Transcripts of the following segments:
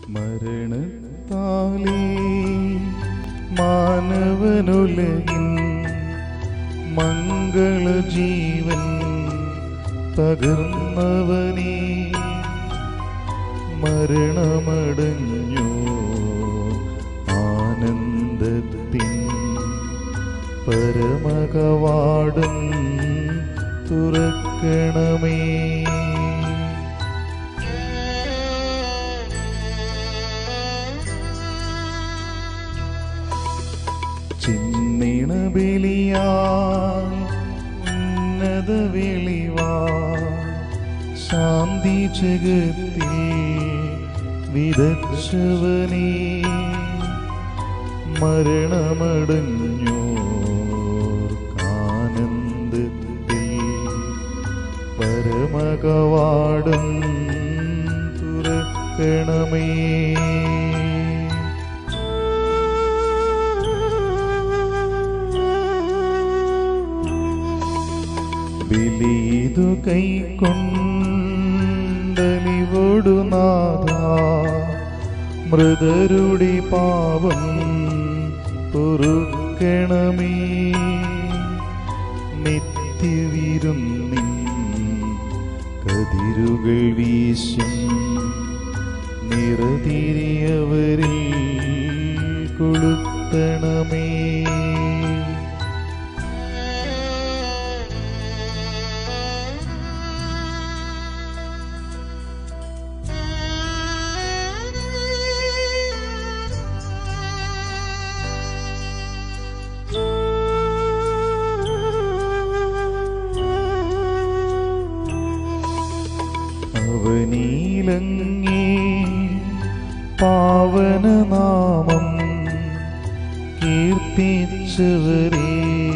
മരണത്താലേ മാനവനുലകിൻ മംഗളജീവൻ പകർന്നവനേ മരണമടഞ്ഞു ആനന്ദത്തിൻ പരമകവാടം തുറക്കണമേ ചിന്നിണ ബലിയാ ഉന്നത വെളിവാ ശാന്തി ജഗത്തിൽ വിതച്ചവനേ മരണമടഞ്ഞു ആനന്ദത്തിൽ പരമകവാടം തുറക്കണമേ ബലിതു കൈക്കൊണ്ടലിവോടു നാഥ മൃതരുടെ പാപം പൊറുക്കണമേ നിത്യവിരുന്നിൻ കതിരുകൾ വീശും നിറതിരിയവരിൽ കൊളുത്തണമേ അവനീലങ്ങേ പാവനനാമം കീർത്തിച്ചവരെ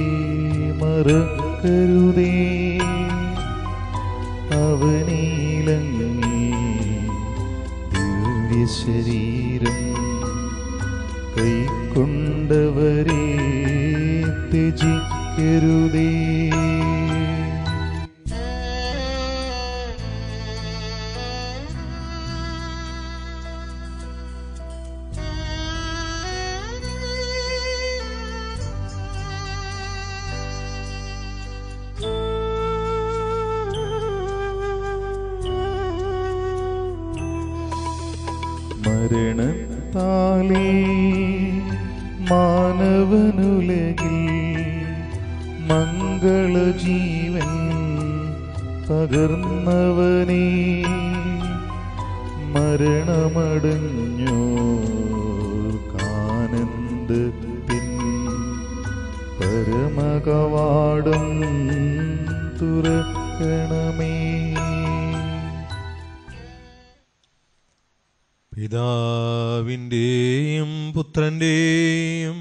മറക്കരുതേ അവനീലങ്ങേ ദിവ്യശരീരം കൈക്കൊണ്ടവരെ ത്യജിക്കരുതേ മരണത്താലേ മാനവനുലകിൽ മംഗളജീവൻ പകർന്നവനേ മരണമടഞ്ഞു ആനന്ദത്തിൻ പരമകവാടം തുറക്കണമേ പിതാവിൻ്റെയും പുത്രൻ്റെയും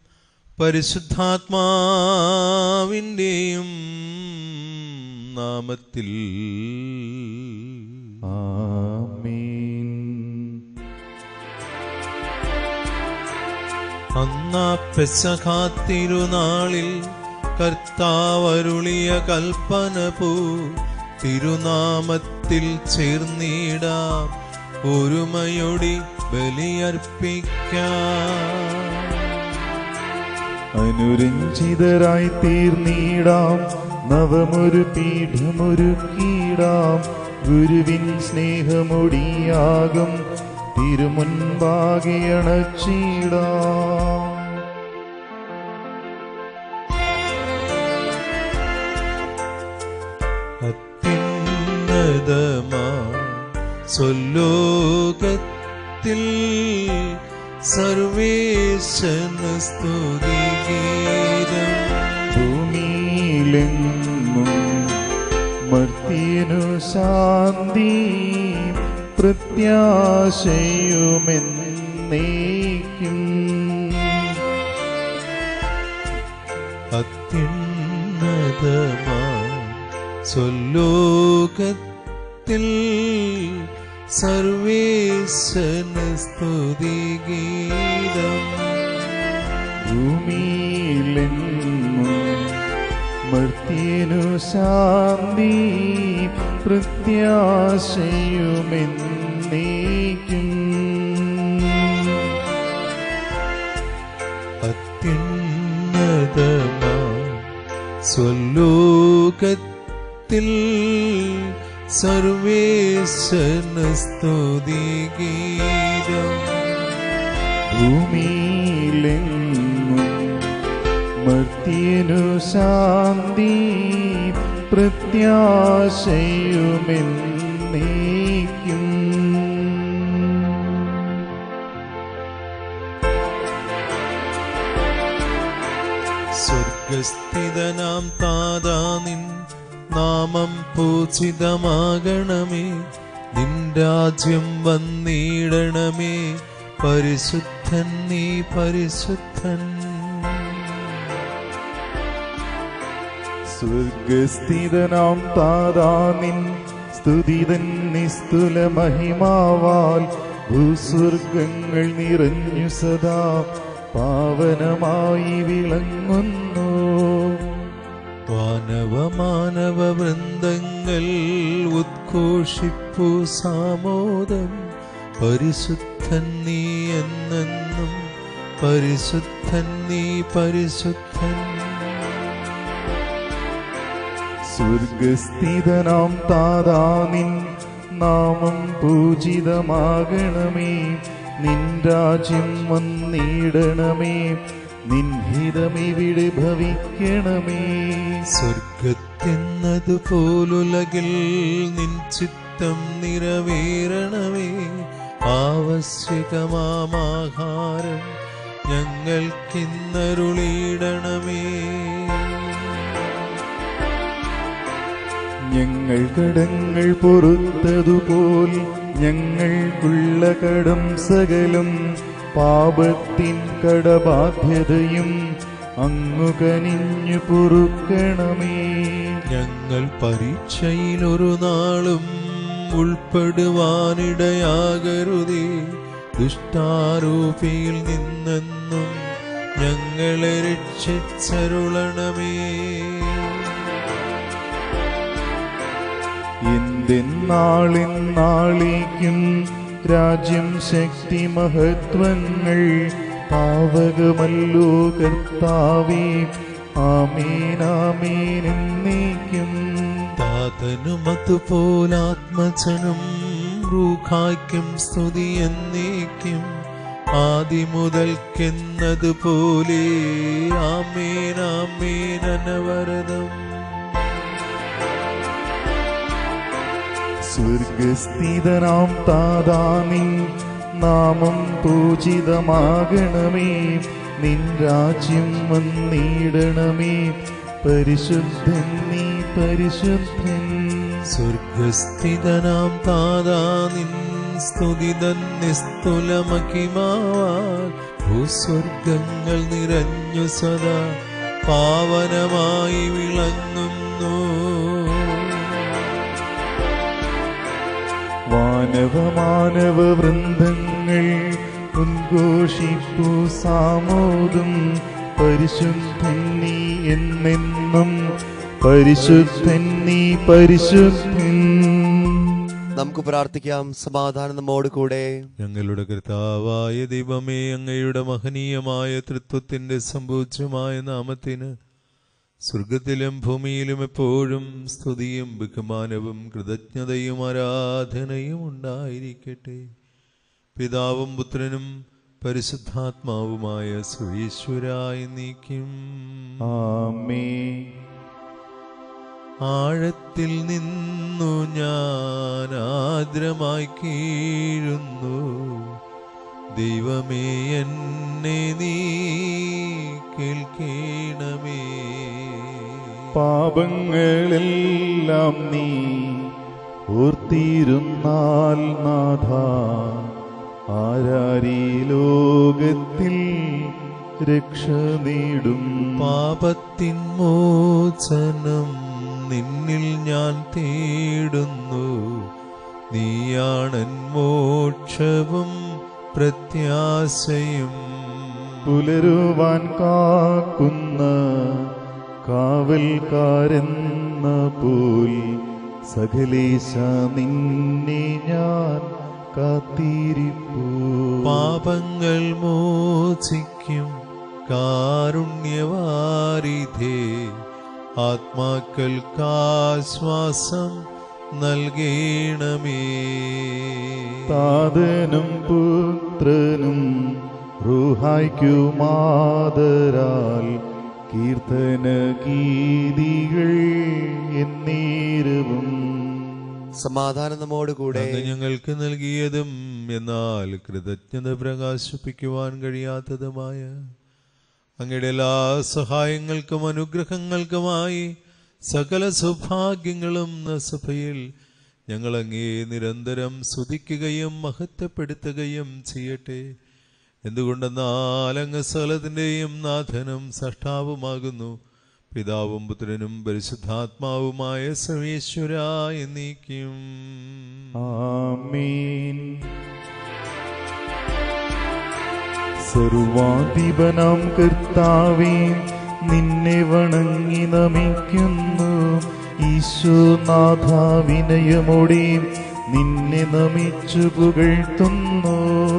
പരിശുദ്ധാത്മാവിൻ്റെയും നാമത്തിൽ ആമേൻ അന്നാ പെസഹാ തിരുനാളിൽ കർത്താവരുളിയ കൽപ്പന പൂ തിരുനാമത്തിൽ ചേർന്നിടാം ഒരുമയൊടി ബലിയർപ്പിക്കാം അനുരഞ്ജിതരായി തീർന്നിടാം നവമൊരു പീഠമൊരുക്കിടാം ഗുരുവിൻ സ്നേഹമൊടിയാകും തിരുമുൻപാകെ അണച്ചിടാം അത്യുന്നതമാ സ്വലോകത്തിൽ സർവേശന സ്തുതിഗീതം ഭൂമിയിലെങ്ങും മർത്തിയനു ശാന്തി പ്രത്യാശയുമെന്നേക്കും അത്യുന്നതമാ സ്വലോകത്തിൽ സർവേശന സ്തുതിഗീതം ഭൂമിയിലെങ്ങും മർത്തിയനു ശാന്തി പ്രത്യാശയുമെന്നേക്കും സ്വർഗത്തിൽ സർവേശന സ്തുതി ഗീതം ഭൂമിയിലെങ്ങും മർത്യനു ശാന്തി പ്രത്യാശയുമെന്നേക്കും സ്വർഗസ്ഥിതനാം താതാ നിൻ നാമം പൂജിതമാകണമേ നിൻ രാജ്യം വന്നിടണമേ പരിശുദ്ധൻ നീ പരിശുദ്ധൻ സ്വർഗസ്ഥിതനാം താതാനിൻ സ്തുതിതൻ നിസ്തുല മഹിമാവാൽ ഭൂസ്വർഗങ്ങൾ നിറഞ്ഞു സദാ പാവനമായി വിളങ്ങുന്നു വാനവ മാനവ വൃന്ദങ്ങൾ ഉദ്ഘോഷിപ്പു സാമോദം പരിശുദ്ധൻ നീ എന്നെന്നും പരിശുദ്ധൻ നീ പരിശുദ്ധൻ സ്വർഗസ്ഥിതനാം താതാനിൻ നാമം പൂജിതമാകണമേ നിൻ രാജ്യം വന്നിടണമേ നിൻ ഹിതമിവിടെ ഭവിക്കണമേ സ്വർഗത്തിന്നതുപോലുലകിൽ നിൻ ചിത്തം നിറവേറണമേ ആവശ്യകമാഹാരം ഞങ്ങൾക്കിന്നരുളിയിടണമേ ഞങ്ങൾ കടങ്ങൾ പൊറുത്തതുപോൽ ഞങ്ങൾക്കുള്ള കടം സകലം പാപത്തിൻ കടബാധ്യതയും അങ്ങു കനിഞ്ഞു പൊറുക്കണമേ ഞങ്ങൾ പരീക്ഷയിൽ ഒരു നാളും ഉൾപ്പെടുവാനിടയാകരുതേ ദുഷ്ടാരൂപിയിൽ നിന്നെന്നും ഞങ്ങളെ രക്ഷിച്ചരുളണമേ എന്തെന്നാളിന്നാളേക്കും രാജ്യം ശക്തി മഹത്വങ്ങൾ പാവകമല്ലോ കർത്താവേ ആമേനാമേൻ എന്നേക്കും താതനും അതുപോലാത്മജനും റൂഖായ്ക്കും സ്തുതി എന്നേക്കും ആദിമുതൽക്കെന്നതുപോലെ ആമേൻ ആമേൻ അനവരതം സ്വർഗസ്ഥിതനാം താതാനിൻ നാമം പൂജിതമാകണമേ നിൻ രാജ്യം വന്നിടണമേ പരിശുദ്ധൻ നീ പരിശുദ്ധൻ സ്വർഗസ്ഥിതനാം താതാ നിൻ സ്തുതിതൻ നിസ്തുലമഹിമാവാൽ ഭൂസ്വർഗങ്ങൾ നിറഞ്ഞു സദാ പാവനമായി വിളങ്ങുന്നു വാനവ മാനവ വൃന്ദങ്ങൾ ഉദ്ഘോഷിപ്പു സാമോദം പരിശുദ്ധൻ നീ എന്നെന്നും പരിശുദ്ധൻ നീ പരിശുദ്ധൻ നമുക്ക് പ്രാർത്ഥിക്കാം സമാധാനം നമ്മോട് കൂടെ ഞങ്ങളുടെ കർത്താവായ ദൈവമേ അങ്ങയുടെ മഹനീയമായ തൃത്വത്തിന്റെ സമ്പൂജ്യമായ നാമത്തിന് സ്വർഗത്തിലും ഭൂമിയിലും എപ്പോഴും സ്തുതിയും ബഹുമാനവും കൃതജ്ഞതയും ആരാധനയും ഉണ്ടായിരിക്കട്ടെ പിതാവും പുത്രനും പരിശുദ്ധാത്മാവുമായ സുരീശ്വരായി നീക്കും ആമേ ആഴത്തിൽ നിന്നു ഞാൻ ആദ്രമായി കീഴുന്നു ദൈവമേ എന്നെ നീ കേൾക്കണമേ പാപങ്ങളെല്ലാം നീ ഓർത്തിരുന്നാൽ നാഥ ആരാരീ ലോകത്തിൽ രക്ഷ നേടും പാപത്തിൻ മോചനം നിന്നിൽ ഞാൻ തേടുന്നു നീയാണൻ മോക്ഷവും പ്രത്യാശയും പുലരുവാൻ കാക്കുന്ന കാവൽക്കാരെന്ന പോൽ സകലേശ നിന്നെ ഞാൻ കാത്തിരിപ്പൂ പാപങ്ങൾ മോചിക്കും കാരുണ്യവാരിധേ ആത്മാക്കൾക്കാശ്വാസം നൽകണമേ താതനും പുത്രനും റുഹായ്ക്കുമാതരാൽ കീർത്തന ഗീതികൾ എന്നീരവും സമാധാനം നമ്മോടുകൂടെ അങ്ങ് ഞങ്ങൾക്ക് നൽകിയതും എന്നാൽ കൃതജ്ഞത പ്രകാശിപ്പിക്കുവാൻ കഴിയാത്തതുമായ അങ്ങയുടെ എല്ലാ സഹായങ്ങൾക്കും അനുഗ്രഹങ്ങൾക്കുമായി സകല സൗഭാഗ്യങ്ങളും സഭയിൽ ഞങ്ങൾ അങ്ങേ നിരന്തരം സ്തുതിക്കുകയും മഹത്വപ്പെടുത്തുകയും ചെയ്യട്ടെ എന്തുകൊണ്ടെന്നാൽ അങ്ങ് സകലത്തിൻ്റെയും നാഥനും സഷ്ടാവുമാകുന്നു പിതാവും പുത്രനും പരിശുദ്ധാത്മാവുമായ സർവേശ്വരായ നീക്കും ആമീൻ സർവാധിപനാം കർത്താവേ നിന്നെ വണങ്ങി നമിക്കുന്നു ഈശോനാഥ വിനയമോടെ നിന്നെ നമിച്ചു പുകഴ്ത്തുന്നു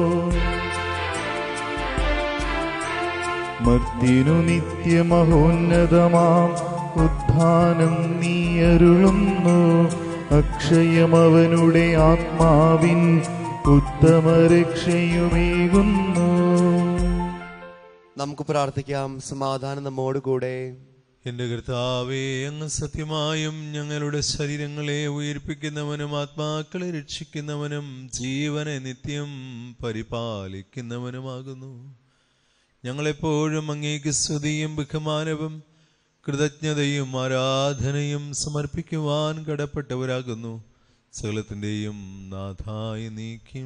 മർത്തിനു നിത്യമഹോന്നതമാം ഉദ്ധാനം നീ അരുളുന്നു അക്ഷയമവനുടെ ആത്മാവിൻ ഉത്തമ രക്ഷയുമേകുന്നു നമുക്ക് പ്രാർത്ഥിക്കാം സമാധാനം നമ്മോടുകൂടെ എന്റെ കർത്താവേ അങ്ങ് സത്യമായും ഞങ്ങളുടെ ശരീരങ്ങളെ ഉയർപ്പിക്കുന്നവനും ആത്മാക്കളെ രക്ഷിക്കുന്നവനും ജീവനെ നിത്യം പരിപാലിക്കുന്നവനുമാകുന്നു ഞങ്ങളെപ്പോഴും അങ്ങേക്ക് സ്തുതിയും ബഹുമാനവും കൃതജ്ഞതയും ആരാധനയും സമർപ്പിക്കുവാൻ കടപ്പെട്ടവരാകുന്നു സകലത്തിൻ്റെയും നാഥായി നീക്കും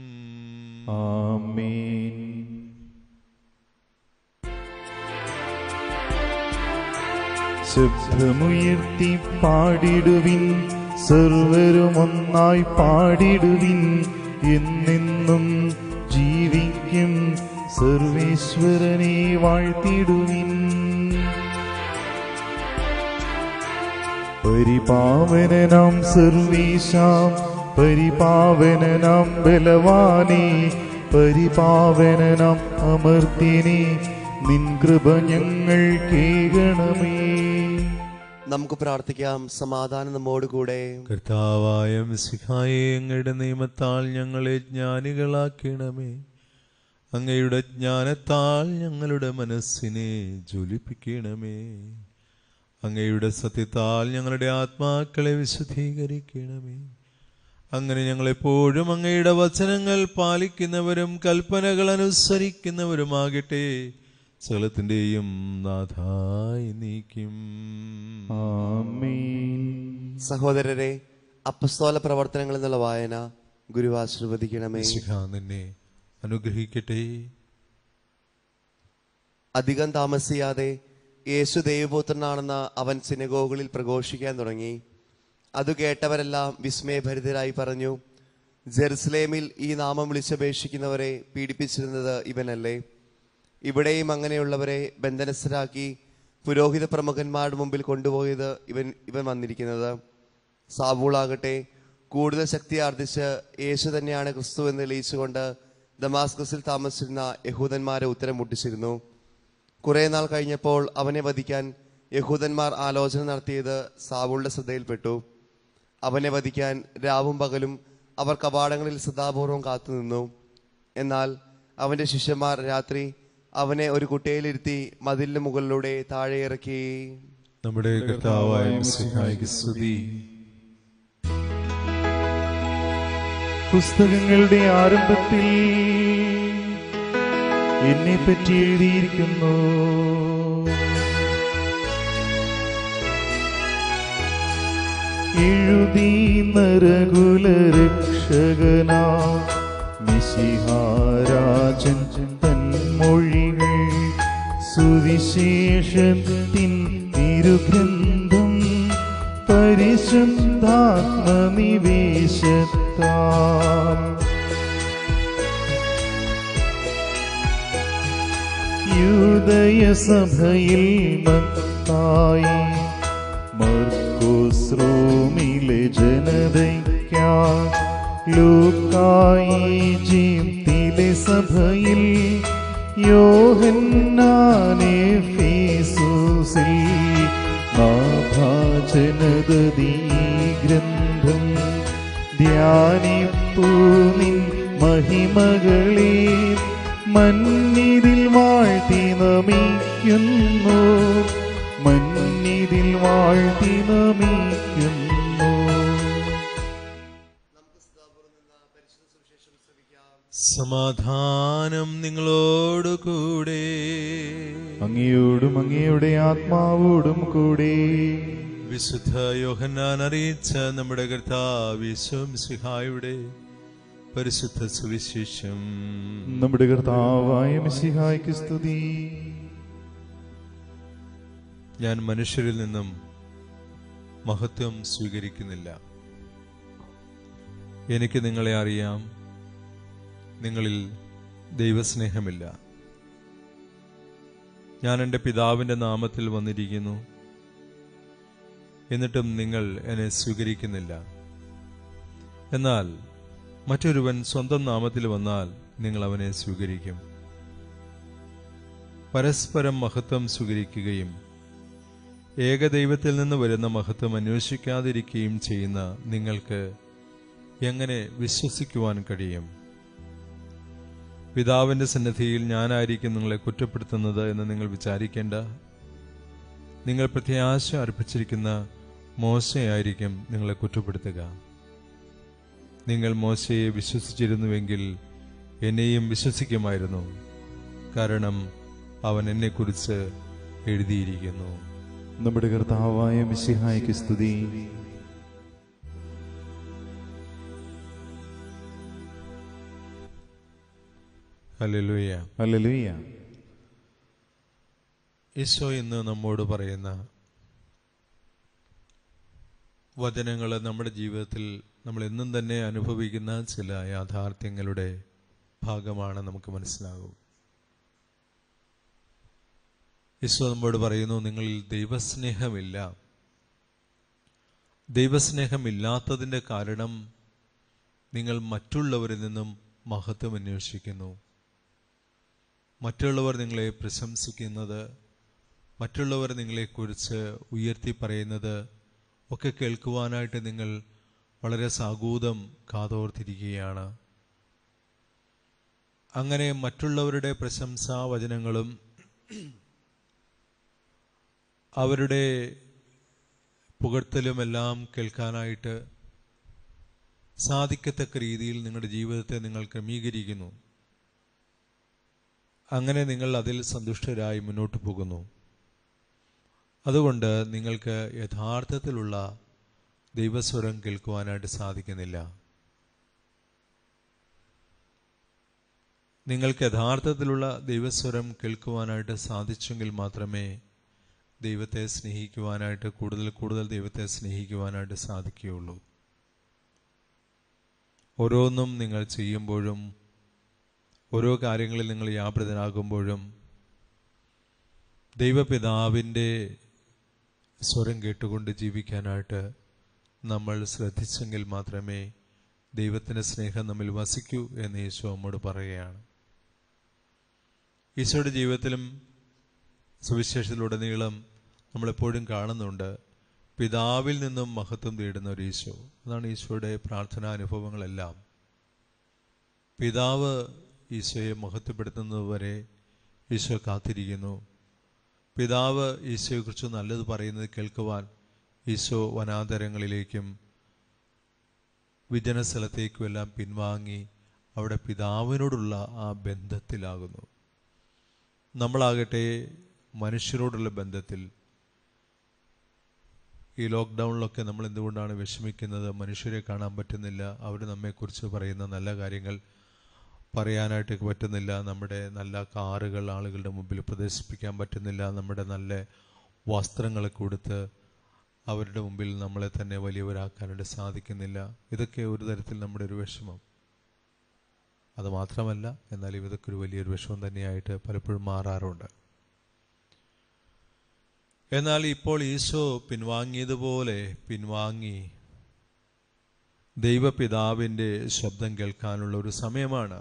ആമേൻ ശബ്ദമുയർത്തി പാടിടുവിൻ സർവരും ഒന്നായി പാടിടുവിൻ എന്നെന്നും ജീവിക്കും സർവേശ്വരനെ വാഴ്ത്തിടുവിൻ പരിപാവനനാം സർവേശാം പരിപാവനനാം ബലവാനേ പരിപാവനനാം അമർത്തിനെ നിൻ കൃപ ഞങ്ങൾ കേകണമേ നമുക്ക് പ്രാർത്ഥിക്കാം സമാധാനം നമ്മോടുകൂടെ കർത്താവായ മിശിഹായെ അങ്ങയുടെ നിയമത്താൽ ഞങ്ങളെ ജ്ഞാനികളാക്കണമേ അങ്ങയുടെ ജ്ഞാനത്താൽ ഞങ്ങളുടെ മനസ്സിനെ ജ്വലിപ്പിക്കണമേ അങ്ങയുടെ സത്യത്താൽ ഞങ്ങളുടെ ആത്മാക്കളെ വിശുദ്ധീകരിക്കണമേ അങ്ങനെ ഞങ്ങളെപ്പോഴും അങ്ങയുടെ വചനങ്ങൾ പാലിക്കുന്നവരും കൽപ്പനകൾ അനുസരിക്കുന്നവരുമാകട്ടെ സകലത്തിൻ്റെയും നാഥായി നീക്കും ആമേൻ സഹോദരരെ അപ്പസ്തോല പ്രവർത്തനങ്ങൾ എന്നുള്ള വായന ഗുരു ആശീർവദിക്കണമേ മിശിഹാ നിന്നെ അനുഗ്രഹിക്കട്ടെ അധികം താമസിയാതെ യേശു ദൈവപുത്രനാണെന്ന് അവൻ സിനഗോഗുകളിൽ പ്രഘോഷിക്കാൻ തുടങ്ങി അത് കേട്ടവരെല്ലാം വിസ്മയഭരിതരായി പറഞ്ഞു ജെറുസലേമിൽ ഈ നാമം വിളിച്ചപേക്ഷിക്കുന്നവരെ പീഡിപ്പിച്ചിരുന്നത് ഇവനല്ലേ ഇവിടെയും അങ്ങനെയുള്ളവരെ ബന്ധനസ്ഥരാക്കി പുരോഹിത പ്രമുഖന്മാരുടെ മുമ്പിൽ കൊണ്ടുപോയത് ഇവൻ ഇവൻ വന്നിരിക്കുന്നത് സാബൂളാകട്ടെ കൂടുതൽ ശക്തി ആർജിച്ച് യേശു തന്നെയാണ് ക്രിസ്തു എന്ന് തെളിയിച്ചുകൊണ്ട് ദമാസ്കസിൽ താമസിച്ചിരുന്ന യഹൂദന്മാരെ ഉത്തരം മുട്ടിച്ചിരുന്നു കുറെ നാൾ കഴിഞ്ഞപ്പോൾ അവനെ വധിക്കാൻ യഹൂദന്മാർ ആലോചന നടത്തിയത് സാവൂളിന്റെ ശ്രദ്ധയിൽപ്പെട്ടു അവനെ വധിക്കാൻ രാവും പകലും അവർ കവാടങ്ങളിൽ സദാപൂർവം കാത്തുനിന്നു എന്നാൽ അവന്റെ ശിഷ്യന്മാർ രാത്രി അവനെ ഒരു കുട്ടയിലിരുത്തി മതിലിന് മുകളിലൂടെ താഴെ ഇറക്കി നമ്മുടെ കർത്താവായ മിശിഹായ്ക്ക് സ്തുതി പുസ്തകങ്ങളുടെ ആരംഭത്തിൽ എന്നെ പറ്റി എഴുതിയിരിക്കുന്നു എഴുതി നരകുല രക്ഷകനാ മിശിഹാരാജൻ തന്മൊഴികൾ സുവിശേഷത്തിൻ തിരുഗ്രന്ഥം പരിശുദ്ധാത്മനിവേശത്താൽ യൂദയസഭയിൽ മത്തായി മർക്കോസ് റോമിലെ ജനതയ്ക്കായി ലൂക്കായി ജീപ്തിലെ സഭയിൽ യോഹന്നാനെ ഫീസൂസിൽ വചനദീ ഗ്രന്ഥം ധ്യാനിപ്പൂ നിൻ മഹിമകളെ മന്നിതിൽ വാഴ്ത്തി നമിക്കുന്നു മന്നിതിൽ വാഴ്ത്തി നമിക്കുന്നു സമാധാനം നിങ്ങളോട് കൂടെ അങ്ങയോടും അങ്ങയുടെ ആത്മാവോടും കൂടെ വിശുദ്ധ യോഹന്നാൻ അറിയിച്ച നമ്മുടെ കർത്താവ് സിഹായുടെ പരിശുദ്ധ സുവിശേഷം നമ്മുടെ കർത്താവായ മിശിഹായ്ക്ക് സ്തുതി ഞാൻ മനുഷ്യരിൽ നിന്നും മഹത്വം സ്വീകരിക്കുന്നില്ല എനിക്ക് നിങ്ങളെ അറിയാം നിങ്ങളിൽ ദൈവസ്നേഹമില്ല ഞാൻ എൻ്റെ പിതാവിൻ്റെ നാമത്തിൽ വന്നിരിക്കുന്നു എന്നിട്ടും നിങ്ങൾ എന്നെ സ്വീകരിക്കുന്നില്ല എന്നാൽ മറ്റൊരുവൻ സ്വന്തം നാമത്തിൽ വന്നാൽ നിങ്ങൾ അവനെ സ്വീകരിക്കും പരസ്പരം മഹത്വം സ്വീകരിക്കുകയും ഏകദൈവത്തിൽ നിന്ന് വരുന്ന മഹത്വം അന്വേഷിക്കാതിരിക്കുകയും ചെയ്യുന്ന നിങ്ങൾക്ക് എങ്ങനെ വിശ്വസിക്കുവാൻ കഴിയും പിതാവിന്റെ സന്നിധിയിൽ ഞാനായിരിക്കും നിങ്ങളെ കുറ്റപ്പെടുത്തുന്നത് എന്ന് നിങ്ങൾ വിചാരിക്കേണ്ട നിങ്ങൾ പ്രത്യാശ അർപ്പിച്ചിരിക്കുന്ന മോശയായിരിക്കും നിങ്ങളെ കുറ്റപ്പെടുത്തുക നിങ്ങൾ മോശയെ വിശ്വസിച്ചിരുന്നുവെങ്കിൽ എന്നെയും വിശ്വസിക്കുമായിരുന്നു കാരണം അവൻ എന്നെക്കുറിച്ച് എഴുതിയിരിക്കുന്നു നമ്മുടെ കർത്താവായ മിശിഹായ്ക്ക് സ്തുതി ഹല്ലേലൂയ ഹല്ലേലൂയ ഈശോ ഇന്ന് നമ്മോട് പറയുന്ന വചനങ്ങൾ നമ്മുടെ ജീവിതത്തിൽ നമ്മൾ എന്നും തന്നെ അനുഭവിക്കുന്ന ചില യാഥാർത്ഥ്യങ്ങളുടെ ഭാഗമാണ് നമുക്ക് മനസ്സിലാകും ഈശോ നമ്മോട് പറയുന്നു നിങ്ങളിൽ ദൈവസ്നേഹമില്ല ദൈവസ്നേഹമില്ലാത്തതിൻ്റെ കാരണം നിങ്ങൾ മറ്റുള്ളവരിൽ നിന്നും മഹത്വം അന്വേഷിക്കുന്നു മറ്റുള്ളവർ നിങ്ങളെ പ്രശംസിക്കുന്നത് മറ്റുള്ളവർ നിങ്ങളെക്കുറിച്ച് ഉയർത്തി പറയുന്നത് ഒക്കെ കേൾക്കുവാനായിട്ട് നിങ്ങൾ വളരെ സാഗൂതം കാതോർത്തിരിക്കുകയാണ് അങ്ങനെ മറ്റുള്ളവരുടെ പ്രശംസാ വചനങ്ങളും അവരുടെ പുകഴ്ത്തലുമെല്ലാം കേൾക്കാനായിട്ട് സാധിക്കത്തക്ക രീതിയിൽ നിങ്ങളുടെ ജീവിതത്തെ നിങ്ങൾ ക്രമീകരിക്കുന്നു അങ്ങനെ നിങ്ങൾ അതിൽ സന്തുഷ്ടരായി മുന്നോട്ട് പോകുന്നു അതുകൊണ്ട് നിങ്ങൾക്ക് യഥാർത്ഥത്തിലുള്ള ദൈവസ്വരം കേൾക്കുവാനായിട്ട് സാധിക്കുന്നില്ല നിങ്ങൾക്ക് യഥാർത്ഥത്തിലുള്ള ദൈവസ്വരം കേൾക്കുവാനായിട്ട് സാധിച്ചെങ്കിൽ മാത്രമേ ദൈവത്തെ സ്നേഹിക്കുവാനായിട്ട് കൂടുതൽ കൂടുതൽ ദൈവത്തെ സ്നേഹിക്കുവാനായിട്ട് സാധിക്കുകയുള്ളൂ ഓരോന്നും നിങ്ങൾ ചെയ്യുമ്പോഴും ഓരോ കാര്യങ്ങളിൽ നിങ്ങൾ വ്യാപൃതനാകുമ്പോഴും ദൈവപിതാവിൻ്റെ സ്വരം കേട്ടുകൊണ്ട് ജീവിക്കാനായിട്ട് നമ്മൾ ശ്രദ്ധിച്ചെങ്കിൽ മാത്രമേ ദൈവത്തിൻ്റെ സ്നേഹം നമ്മിൽ വസിക്കൂ എന്ന് ഈശോ നമ്മോട് പറയുകയാണ് ഈശോയുടെ ജീവിതത്തിലും സുവിശേഷത്തിലുടനീളം നമ്മളെപ്പോഴും കാണുന്നുണ്ട് പിതാവിൽ നിന്നും മഹത്വം തേടുന്ന ഒരു ഈശോ അതാണ് ഈശോയുടെ പ്രാർത്ഥനാ അനുഭവങ്ങളെല്ലാം പിതാവ് ഈശോയെ മഹത്വപ്പെടുത്തുന്നതുവരെ ഈശോ കാത്തിരിക്കുന്നു പിതാവ് ഈശോയെക്കുറിച്ച് നല്ലത് പറയുന്നത് കേൾക്കുവാൻ ഈശോ വനാന്തരങ്ങളിലേക്കും വിജനസ്ഥലത്തേക്കും എല്ലാം പിൻവാങ്ങി അവിടെ പിതാവിനോടുള്ള ആ ബന്ധത്തിലാകുന്നു നമ്മളാകട്ടെ മനുഷ്യരോടുള്ള ബന്ധത്തിൽ ഈ ലോക്ക്ഡൗണിലൊക്കെ നമ്മൾ എന്തുകൊണ്ടാണ് വിഷമിക്കുന്നത് മനുഷ്യരെ കാണാൻ പറ്റുന്നില്ല അവർ നമ്മെക്കുറിച്ച് പറയുന്ന നല്ല കാര്യങ്ങൾ പറയാനായിട്ട് പറ്റുന്നില്ല നമ്മുടെ നല്ല കാറുകൾ ആളുകളുടെ മുമ്പിൽ പ്രദർശിപ്പിക്കാൻ പറ്റുന്നില്ല നമ്മുടെ നല്ല വസ്ത്രങ്ങൾ കൊടുത്ത് അവരുടെ മുമ്പിൽ നമ്മളെ തന്നെ വലിയവരാക്കാനായിട്ട് സാധിക്കുന്നില്ല ഇതൊക്കെ ഒരു തരത്തിൽ നമ്മുടെ ഒരു വിഷമം അത് മാത്രമല്ല എന്നാലും ഇതൊക്കെ ഒരു വലിയൊരു വിഷമം തന്നെയായിട്ട് പലപ്പോഴും മാറാറുണ്ട് എന്നാൽ ഇപ്പോൾ ഈശോ പിൻവാങ്ങിയതുപോലെ പിൻവാങ്ങി ദൈവപിതാവിൻ്റെ ശബ്ദം കേൾക്കാനുള്ള ഒരു സമയമാണ്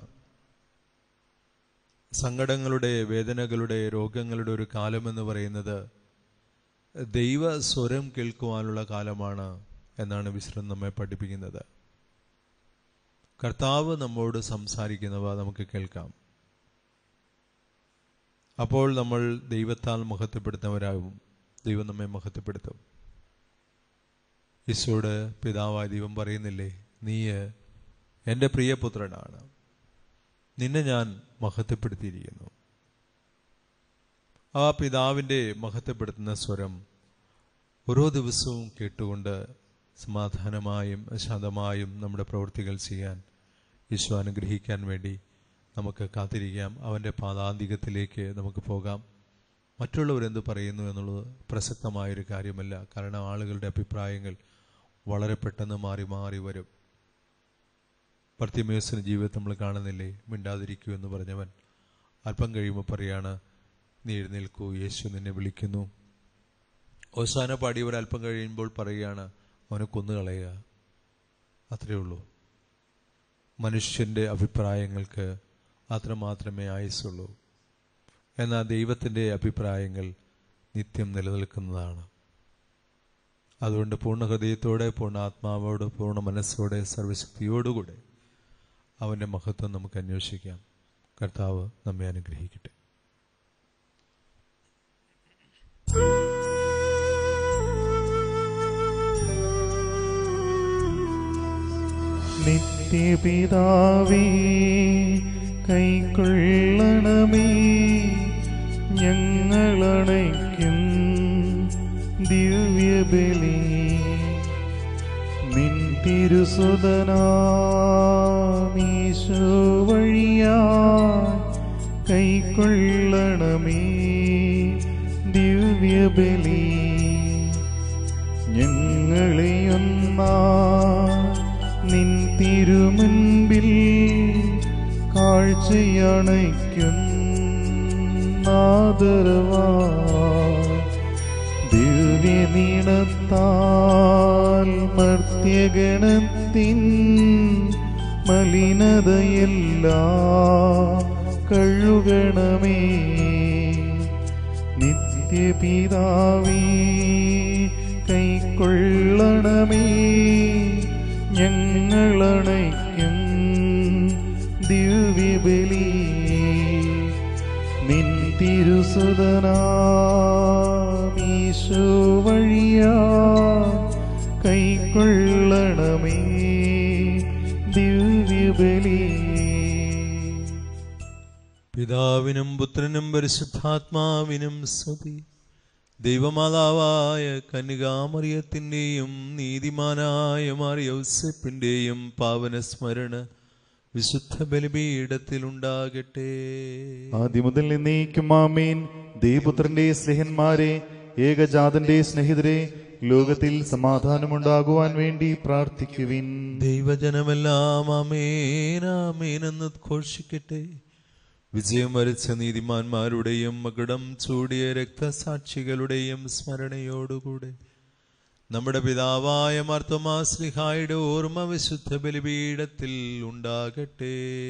സങ്കടങ്ങളുടെ വേദനകളുടെ രോഗങ്ങളുടെ ഒരു കാലമെന്ന് പറയുന്നത് ദൈവ സ്വരം കേൾക്കുവാനുള്ള കാലമാണ് എന്നാണ് വിശ്രം നമ്മെ പഠിപ്പിക്കുന്നത് കർത്താവ് നമ്മോട് സംസാരിക്കുന്നവ നമുക്ക് കേൾക്കാം അപ്പോൾ നമ്മൾ ദൈവത്താൽ മഹത്വപ്പെടുത്തുന്നവരാകും ദൈവം നമ്മെ മഹത്വപ്പെടുത്തും ഈശോട് പിതാവായ ദൈവം പറയുന്നില്ലേ നീ എൻ്റെ പ്രിയപുത്രനാണ് നിന്നെ ഞാൻ മഹത്വപ്പെടുത്തിയിരിക്കുന്നു ആ പിതാവിൻ്റെ മഹത്വപ്പെടുത്തുന്ന സ്വരം ഓരോ ദിവസവും കേട്ടുകൊണ്ട് സമാധാനമായും ശാന്തമായും നമ്മുടെ പ്രവൃത്തികൾ ചെയ്യാൻ ഈശോ അനുഗ്രഹിക്കാൻ വേണ്ടി നമുക്ക് കാത്തിരിക്കാം അവൻ്റെ പാതാന്തികത്തിലേക്ക് നമുക്ക് പോകാം മറ്റുള്ളവരെന്ത് പറയുന്നു എന്നുള്ളത് പ്രസക്തമായൊരു കാര്യമല്ല കാരണം ആളുകളുടെ അഭിപ്രായങ്ങൾ വളരെ പെട്ടെന്ന് മാറി മാറി വരും ഭർത്തിമേസിന് ജീവിതത്തിൽ നമ്മൾ കാണുന്നില്ലേ മിണ്ടാതിരിക്കൂ എന്ന് പറഞ്ഞവൻ അല്പം കഴിയുമ്പോൾ പറയാണ് നീ എഴുന്നേൽക്കൂ യേശു നിന്നെ വിളിക്കുന്നു അവസാന പാടിയവർ അല്പം കഴിയുമ്പോൾ പറയുകയാണ് അവനെ കൊന്നുകളയുക അത്രയേ ഉള്ളൂ മനുഷ്യൻ്റെ അഭിപ്രായങ്ങൾക്ക് അത്രമാത്രമേ ആയുസുള്ളൂ എന്നാൽ ദൈവത്തിൻ്റെ അഭിപ്രായങ്ങൾ നിത്യം നിലനിൽക്കുന്നതാണ് അതുകൊണ്ട് പൂർണ്ണ ഹൃദയത്തോടെ പൂർണ്ണ ആത്മാവോട് പൂർണ്ണ മനസ്സോടെ സർവശക്തിയോടുകൂടെ അവൻ്റെ മഹത്വം നമുക്ക് അന്വേഷിക്കാം കർത്താവ് നമ്മെ അനുഗ്രഹിക്കട്ടെ നിത്യപിതാവേ കൈക്കൊള്ളണമേ ഞങ്ങളണയ്ക്കും ദിവ്യബലി നിൻ തിരുസുതനാമീശോ വഴിയാ കൈക്കൊള്ളണമേ ദിവ്യബലി ഞങ്ങളെയൊന്നാ നിൻ തിരുമുൻപിൽ കാഴ്ചയണയ്ക്കുന്നാദരവാ ദിവ്യനീണത്താൽ മർത്യഗണത്തിൻ മലിനതയെല്ലാം കഴുകണമേ നിത്യപിതാവേ കൈക്കൊള്ളണമേ ഞങ്ങളണയ്ക്കും ദിവ്യബലി നിൻ തിരുസുതനാമീശോ വഴിയാ കൈക്കൊള്ളണമേ ദിവ്യബലി പിതാവിനും പുത്രനും പരിശുദ്ധാത്മാവിനും സ്തുതി ദൈവമാതാവായ കന്യകാമറിയത്തിൻ്റെയും നീതിമാനായ മാറിയൗസപ്പിൻ്റെയും പാവന സ്മരണ വിശുദ്ധ ബലിപീഠത്തിലുണ്ടാകട്ടെ ആദ്യം മുതൽ എന്നേക്കും ആമേൻ ദേവപുത്രന്റെ സ്നേഹന്മാരെ ഏകജാതന്റെ സ്നേഹിതരെ ലോകത്തിൽ സമാധാനമുണ്ടാകുവാൻ വേണ്ടി പ്രാർത്ഥിക്കുവിൻ ദൈവജനമെല്ലാം അമേനാമേനെന്ന് ഘോഷിക്കട്ടെ വിജയം വരിച്ച നീതിമാന്മാരുടെയും മകുടം ചൂടിയ രക്തസാക്ഷികളുടെയും സ്മരണയോടുകൂടെ നമ്മുടെ പിതാവായ മർത്തമാശ്ലിഹായുടെ ഓർമ്മ വിശുദ്ധ ബലിപീഠത്തിൽ ഉണ്ടാകട്ടെ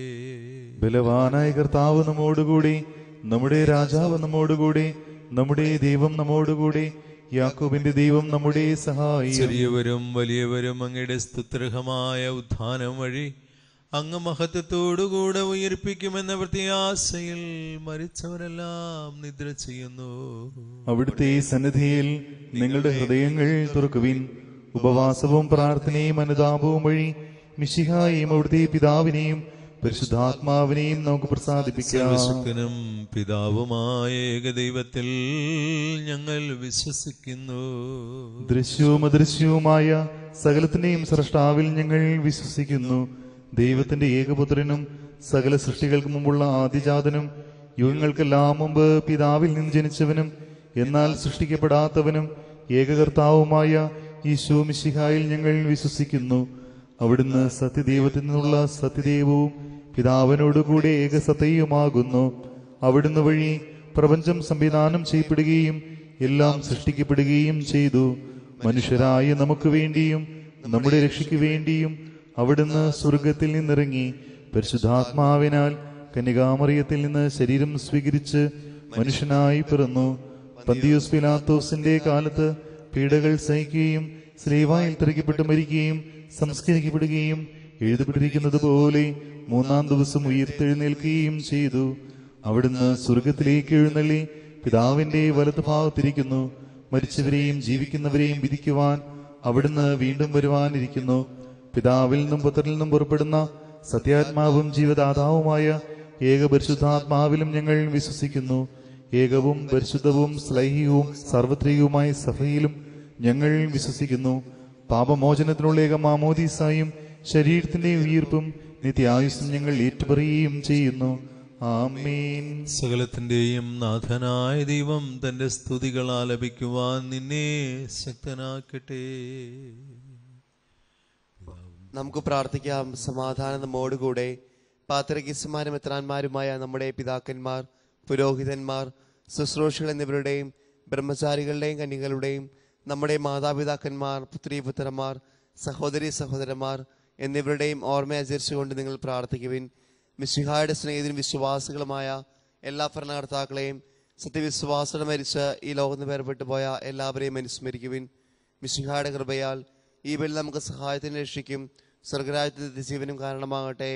ബലവാനായ കർത്താവ് നമ്മോടുകൂടി നമ്മുടെ രാജാവ് നമ്മോടുകൂടി നമ്മുടെ ദൈവം നമ്മോടുകൂടി യാക്കോബിന്റെ ദൈവം നമ്മുടെ സഹായം ചെറിയവരും വലിയവരും അങ്ങയുടെ സ്തുത്രഹമായ ഉത്ഥാനം വഴി അങ്ങ് മഹത്വത്തോടുകൂടെ ഉയർപ്പിക്കുമെന്ന പ്രത്യാശയിൽ മരിച്ചവരെല്ലാം നിദ്ര ചെയ്യുന്നു അവിടുത്തെ സന്നിധിയിൽ നിങ്ങളുടെ ഹൃദയങ്ങൾ തുറക്കുവിൻ ഉപവാസവും പ്രാർത്ഥനയും അനുതാപവും വഴി മിശിഹായെയും അവിടുത്തെ പിതാവിനെയും പരിശുദ്ധാത്മാവിനെയും നമുക്ക് പ്രസാദിപ്പിക്കാം സർവശക്തനും പിതാവുമായ ഏകദൈവത്തിൽ ഞങ്ങൾ വിശ്വസിക്കുന്നു ദൃശ്യവും അദൃശ്യവുമായ സകലത്തിന്റെയും സൃഷ്ടാവിൽ ഞങ്ങൾ വിശ്വസിക്കുന്നു ദൈവത്തിന്റെ ഏകപുത്രനും സകല സൃഷ്ടികൾക്ക് മുമ്പുള്ള ആദിജാതനും യുഗങ്ങൾക്കെല്ലാം മുമ്പ് പിതാവിൽ നിന്ന് ജനിച്ചവനും എന്നാൽ സൃഷ്ടിക്കപ്പെടാത്തവനും ഏകകർത്താവുമായ ഈശോ മിശിഹായിൽ ഞങ്ങൾ വിശ്വസിക്കുന്നു അവിടുന്ന് സത്യദൈവത്തിൽ നിന്നുള്ള സത്യദൈവവും പിതാവിനോടുകൂടെ ഏകസത്തയുമാകുന്നു അവിടുന്ന് വഴി പ്രപഞ്ചം സംവിധാനം ചെയ്യപ്പെടുകയും എല്ലാം സൃഷ്ടിക്കപ്പെടുകയും ചെയ്തു മനുഷ്യരായ നമുക്ക് വേണ്ടിയും നമ്മുടെ രക്ഷയ്ക്ക് വേണ്ടിയും അവിടുന്ന് സ്വർഗത്തിൽ നിന്നിറങ്ങി പരിശുദ്ധാത്മാവിനാൽ കന്യകാമറിയത്തിൽ നിന്ന് ശരീരം സ്വീകരിച്ച് മനുഷ്യനായി പിറന്നു പന്തിയോസ് പിലാത്തോസിന്റെ കാലത്ത് പീഡകൾ സഹിക്കുകയും സ്ലീവായിൽ തിരക്കപ്പെട്ട് മരിക്കുകയും സംസ്കരിക്കപ്പെടുകയും എഴുതപ്പെട്ടിരിക്കുന്നത് പോലെ മൂന്നാം ദിവസം ഉയർത്തെഴുന്നേൽക്കുകയും ചെയ്തു അവിടുന്ന് സ്വർഗത്തിലേക്ക് എഴുന്നള്ളി പിതാവിന്റെ വലതു ഭാഗത്തിരിക്കുന്നു മരിച്ചവരെയും ജീവിക്കുന്നവരെയും വിധിക്കുവാൻ അവിടുന്ന് വീണ്ടും വരുവാനിരിക്കുന്നു പിതാവിൽ നിന്നും പുത്രനിൽ നിന്നും പുറപ്പെടുന്ന സത്യാത്മാവും ജീവദാതാവുമായ ഏകപരിശുദ്ധാത്മാവിലും ഞങ്ങൾ വിശ്വസിക്കുന്നു ഏകവും പരിശുദ്ധവും സ്ലൈഹികവും സാർവത്രികവുമായ സഭയിലും ഞങ്ങൾ വിശ്വസിക്കുന്നു പാപമോചനത്തിനുള്ള ഏക മാമോദീസായും ശരീരത്തിന്റെ ഉയർപ്പും നിത്യായുസ്സും ഞങ്ങൾ ഏറ്റുപറയുകയും ചെയ്യുന്നു ആമേൻ സകലത്തിന്റെയും നാഥനായ ദൈവം തന്റെ സ്തുതികൾ ആലപിക്കുവാൻ നിന്നെ ശക്തനാക്കട്ടെ നമുക്ക് പ്രാർത്ഥിക്കാം സമാധാനം നമ്മോടുകൂടെ പാത്രകിസ്മാരും എത്രാന്മാരുമായ നമ്മുടെ പിതാക്കന്മാർ പുരോഹിതന്മാർ ശുശ്രൂഷകൾ എന്നിവരുടെയും ബ്രഹ്മചാരികളുടെയും കന്യകളുടെയും നമ്മുടെ മാതാപിതാക്കന്മാർ പുത്രീപുത്രന്മാർ സഹോദരി സഹോദരന്മാർ എന്നിവരുടെയും ഓർമ്മ ആചരിച്ചുകൊണ്ട് നിങ്ങൾ പ്രാർത്ഥിക്കുവിൻ മിശിഹായുടെ സ്നേഹിതരും വിശ്വാസികളുമായ എല്ലാ ഭരണകർത്താക്കളെയും സത്യവിശ്വാസത്തോടെ മരിച്ച് ഈ ലോകത്ത് വേർപെട്ടു പോയ എല്ലാവരെയും അനുസ്മരിക്കുവിൻ മിശിഹായുടെ കൃപയാൽ ഈ ബലി നമുക്ക് സഹായത്തിന് രക്ഷിക്കും സ്വർഗരാജ്യത്തിന്റെ ജീവനും കാരണമാകട്ടെ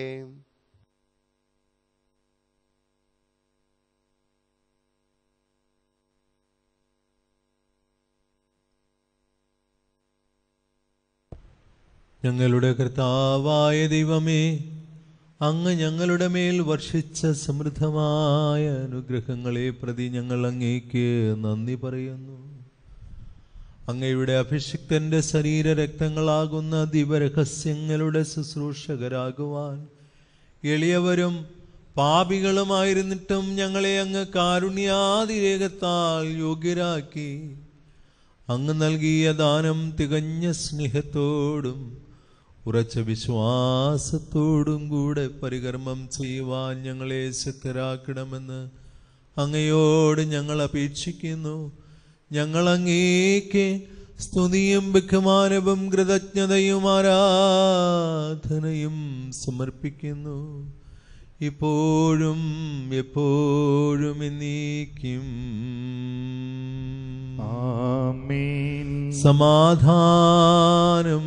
ഞങ്ങളുടെ കർത്താവായ ദൈവമേ അങ്ങ് ഞങ്ങളുടെ മേൽ വർഷിച്ച സമൃദ്ധമായ അനുഗ്രഹങ്ങളെ പ്രതി ഞങ്ങൾ അങ്ങേക്ക് നന്ദി പറയുന്നു അങ്ങയുടെ അഭിഷിക്തന്റെ ശരീര രക്തങ്ങളാകുന്ന ദിവരഹസ്യങ്ങളുടെ ശുശ്രൂഷകരാകുവാൻ എളിയവരും പാപികളുമായിരുന്നിട്ടും ഞങ്ങളെ അങ്ങ് കാരുണ്യാതിരേകത്താൽ യോഗ്യരാക്കി അങ്ങ് നൽകിയ ദാനം തികഞ്ഞ സ്നേഹത്തോടും ഉറച്ച വിശ്വാസത്തോടും കൂടെ പരികർമ്മം ചെയ്യുവാൻ ഞങ്ങളെ ശക്തരാക്കണമെന്ന് അങ്ങയോട് ഞങ്ങൾ അപേക്ഷിക്കുന്നു ഞങ്ങൾ അങ്ങേക്ക് സ്തുതിയും ബഹുമാനവും കൃതജ്ഞതയും ആരാധനയും സമർപ്പിക്കുന്നു ഇപ്പോഴും എപ്പോഴും എന്നേക്കും ആമേൻ സമാധാനം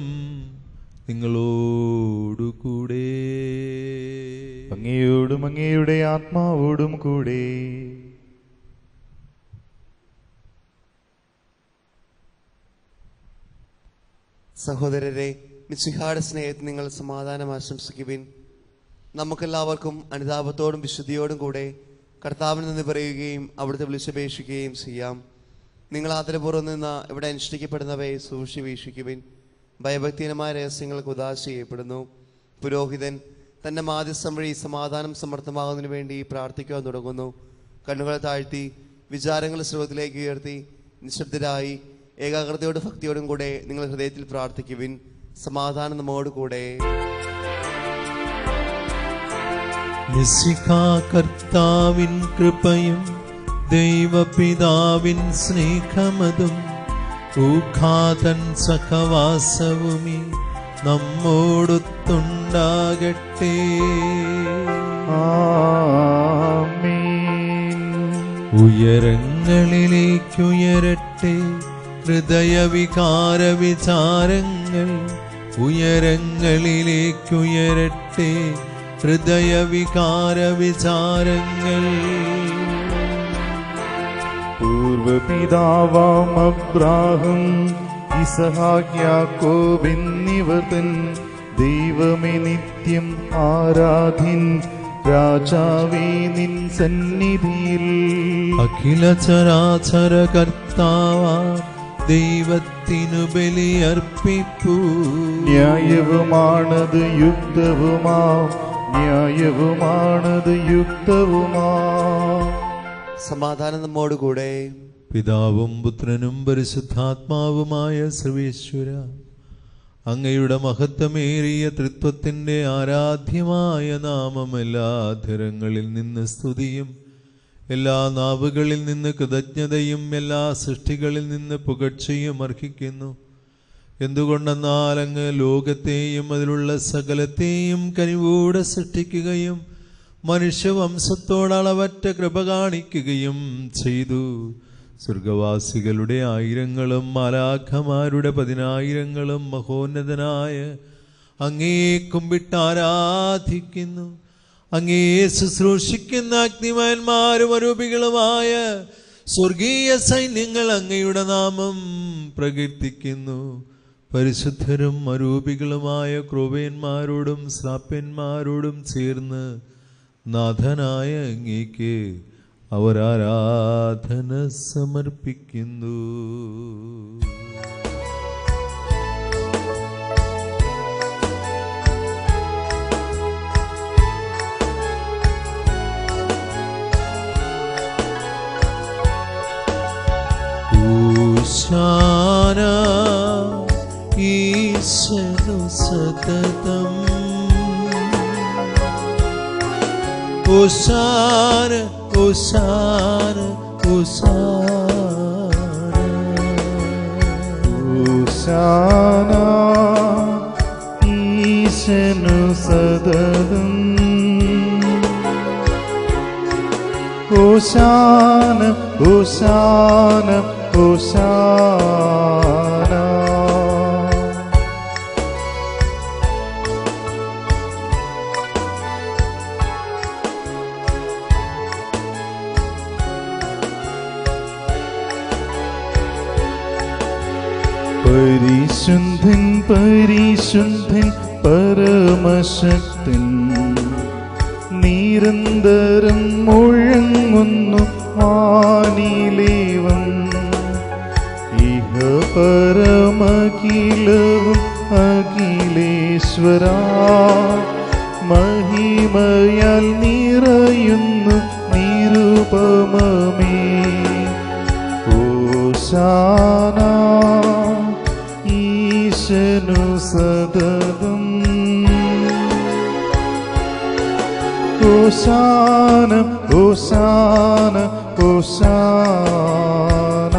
നിങ്ങളോടുകൂടെ അങ്ങയോടും അങ്ങയുടെ ആത്മാവോടും കൂടെ സഹോദരരെ മിശിഹായുടെ സ്നേഹത്തിൽ നിങ്ങൾ സമാധാനം ആശംസിക്കുവിൻ നമുക്കെല്ലാവർക്കും അനുതാപത്തോടും വിശുദ്ധിയോടും കൂടെ കർത്താവിൽ നിന്ന് പറയുകയും അവിടുത്തെ വിളിച്ചപേക്ഷിക്കുകയും ചെയ്യാം നിങ്ങൾ ആദരപൂർവ്വം നിന്ന് ഇവിടെ അനുഷ്ഠിക്കപ്പെടുന്നവയെ സൂക്ഷിച്ച് വീക്ഷിക്കുവിൻ ഭയഭക്തിഹീനമായ രഹസ്യങ്ങൾക്ക് ഉദാശ ചെയ്യപ്പെടുന്നു പുരോഹിതൻ തന്റെ മാധ്യസ്ഥം വഴി സമാധാനം സമർത്ഥമാകുന്നതിന് വേണ്ടി പ്രാർത്ഥിക്കുവാൻ തുടങ്ങുന്നു കണ്ണുകൾ താഴ്ത്തി വിചാരങ്ങൾ സ്രോതത്തിലേക്ക് ഉയർത്തി നിശബ്ദരായി ഏകാഗ്രതയോടും ഭക്തിയോടും കൂടെ നിങ്ങൾ ഹൃദയത്തിൽ പ്രാർത്ഥിക്കുവിൻ സമാധാനം നമ്മോട് കൂടെ നിസ്സിഖാ കർത്താവിൻ കൃപയും ദൈവപിതാവിൻ സ്നേഹമതും ഊഘാതൻ സഹവാസവുമി നമ്മോടൊത്തുണ്ടാകട്ടെ ആമേൻ ഉയരങ്ങളിലേക്കുയരട്ടെ ഹൃദയവികാര വിചാരങ്ങൾ ഉയരങ്ങളിലേക്കുയരട്ടെ ഹൃദയവികാര വിചാരങ്ങൾ പൂർവപിതാവാം അബ്രാഹം ഇസഹാക്ക് യാക്കോബ് എന്നിവർ തൻ ദൈവമേ നിത്യം ആരാധിൻ രാജാവേ നിൻ സന്നിധിയിൽ അഖില ചരാചര കർത്താവ ദൈവത്തിനു ബലിയർപ്പിപ്പൂ ന്യായവുമാണത് യുക്തവുമാ ന്യായവുമാണത് യുക്തവുമാ സമാധാനം നമ്മോട് കൂടെ പിതാവും പുത്രനും പരിശുദ്ധാത്മാവുമായ സർവേശ്വര അങ്ങയുടെ മഹത്വമേറിയ തൃത്വത്തിന്റെ ആരാധ്യമായ നാമം എല്ലാ ധരങ്ങളിൽ നിന്ന് സ്തുതിയും എല്ലാ നാവുകളിൽ നിന്ന് കൃതജ്ഞതയും എല്ലാ സൃഷ്ടികളിൽ നിന്ന് പുകഴ്ചയും അർഹിക്കുന്നു എന്തുകൊണ്ടെന്നാൽ അങ്ങ് ലോകത്തെയും അതിലുള്ള സകലത്തെയും കനിവൂടെ സൃഷ്ടിക്കുകയും മനുഷ്യവംശത്തോട് അളവറ്റ കൃപ കാണിക്കുകയും ചെയ്തു സ്വർഗവാസികളുടെ ആയിരങ്ങളും മാലാഖമാരുടെ പതിനായിരങ്ങളും മഹോന്നതനായ അങ്ങേ കുമ്പിട്ട് ആരാധിക്കുന്നു അങ്ങേ ശുശ്രൂഷിക്കുന്ന അഗ്നിമാന്മാരും അരൂപികളുമായ സ്വർഗീയ സൈന്യങ്ങൾ അങ്ങയുടെ നാമം പ്രകീർത്തിക്കുന്നു പരിശുദ്ധരും അരൂപികളുമായ ക്രൂപന്മാരോടും ശ്രാപ്യന്മാരോടും ചേർന്ന് നാഥനായ അങ്ങേക്ക് അവർ ആരാധന സമർപ്പിക്കുന്നു ഊശാന ഈശനു സതതം ഓശാന ഓശാന ഓശാന ഊശാന ഈശനു സതതം ഊശാന ഊശാന ഊശാന പരിശുദ്ധൻ പരിശുദ്ധൻ പരമശക്തൻ നിരന്തരം മുഴങ്ങുന്നു മാനിലേവം ഇഹ പരമഖിലവും അഖിലേശ്വര മഹിമയാൽ നിറയുന്നു നിരുപമമേ ഓശാന ഈശനു സതതം ഓശാന ഓശാന ഓശാന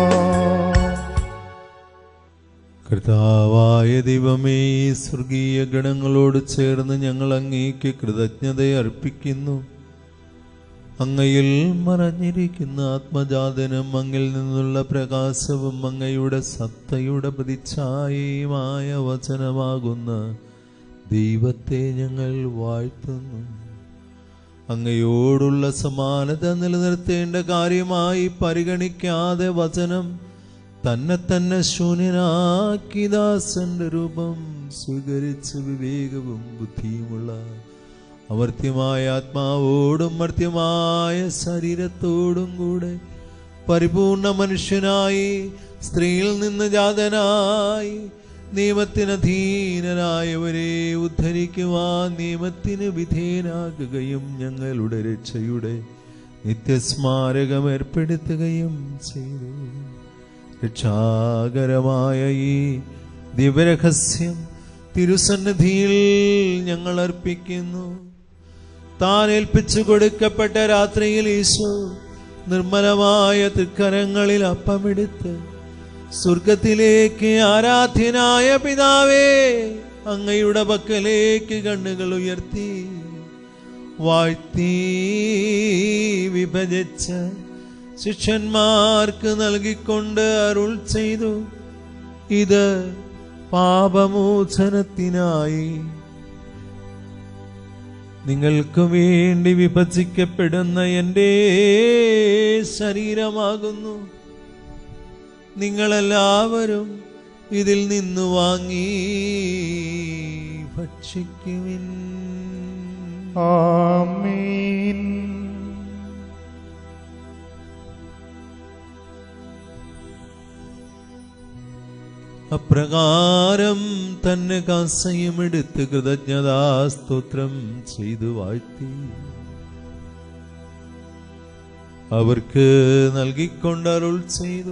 കർത്താവായ ദൈവമേ ഈ സ്വർഗീയ ഗണങ്ങളോട് ചേർന്ന് ഞങ്ങൾ അങ്ങേക്ക് കൃതജ്ഞത അർപ്പിക്കുന്നു അങ്ങയിൽ മറഞ്ഞിരിക്കുന്ന ആത്മജാതനും അങ്ങിൽ നിന്നുള്ള പ്രകാശവും അങ്ങയുടെ സത്തയുടെ പ്രതിച്ഛായയുമായ വചനമാകുന്ന ദൈവത്തെ ഞങ്ങൾ വാഴ്ത്തുന്നു അങ്ങയോടുള്ള സമാനത നിലനിർത്തേണ്ട കാര്യമായി പരിഗണിക്കാതെ വചനം തന്നെ തന്നെ ശൂന്യനാക്കി ദാസന്റെ രൂപം സ്വീകരിച്ച് വിവേകവും ബുദ്ധിയുമുള്ള അമർത്യമായ ആത്മാവോടും മർത്യമായ ശരീരത്തോടും കൂടെ പരിപൂർണ മനുഷ്യനായി സ്ത്രീയിൽ നിന്ന് ജാതനായി നിയമത്തിനധീനരായവരെ ഉദ്ധരിക്കുവാൻ നിയമത്തിന് വിധേയനാകുകയും ഞങ്ങളുടെ രക്ഷയുടെ നിത്യസ്മാരകം ഏർപ്പെടുത്തുകയും ചെയ്തു രക്ഷാകരമായ ഈ ദിവരഹസ്യം തിരുസന്നിധിയിൽ ഞങ്ങൾ അർപ്പിക്കുന്നു താൻ ഏൽപ്പിച്ചു കൊടുക്കപ്പെട്ട രാത്രിയിൽ ഈശോ നിർമ്മലമായ തൃക്കരങ്ങളിൽ അപ്പമെടുത്ത് സ്വർഗത്തിലേക്ക് ആരാധ്യനായ പിതാവേ അങ്ങയുടെ പക്കലേക്ക് കണ്ണുകൾ ഉയർത്തി വാഴ്ത്തി വിഭജിച്ച് ശിഷ്യന്മാർക്ക് നൽകിക്കൊണ്ട് അരുൾ ചെയ്തു ഇത് പാപമോചനത്തിനായി നിങ്ങൾക്ക് വേണ്ടി വിഭജിക്കപ്പെടുന്ന എൻ്റെ ശരീരമാകുന്നു നിങ്ങളെല്ലാവരും ഇതിൽ നിന്ന് വാങ്ങി ഭക്ഷിക്കുവിൻ ആമേൻ അപ്രകാരം തന്നെ കാസയുമെടുത്ത് കൃതജ്ഞതാസ്തോത്രം ചെയ്തു വാഴ്ത്തി അവർക്ക് നൽകിക്കൊണ്ട് അരുൾ ചെയ്തു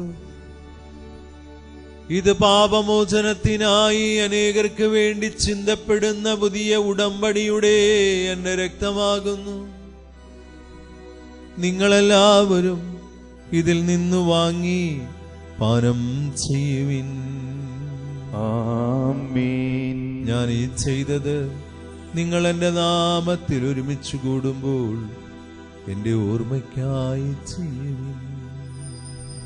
ഇത് പാപമോചനത്തിനായി അനേകർക്ക് വേണ്ടി ചിന്തപ്പെടുന്ന പുതിയ ഉടമ്പടിയുടെ എന്റെ രക്തമാകുന്നു നിങ്ങളെല്ലാവരും ഇതിൽ നിന്ന് വാങ്ങി പാനം ചെയ്യുവിൻ ആമേൻ ഞാൻ ഈ ചെയ്തത് നിങ്ങൾ എൻ്റെ നാമത്തിൽ ഒരുമിച്ച് കൂടുമ്പോൾ എൻ്റെ ഓർമ്മയ്ക്കായി ചെയ്യുവിൻ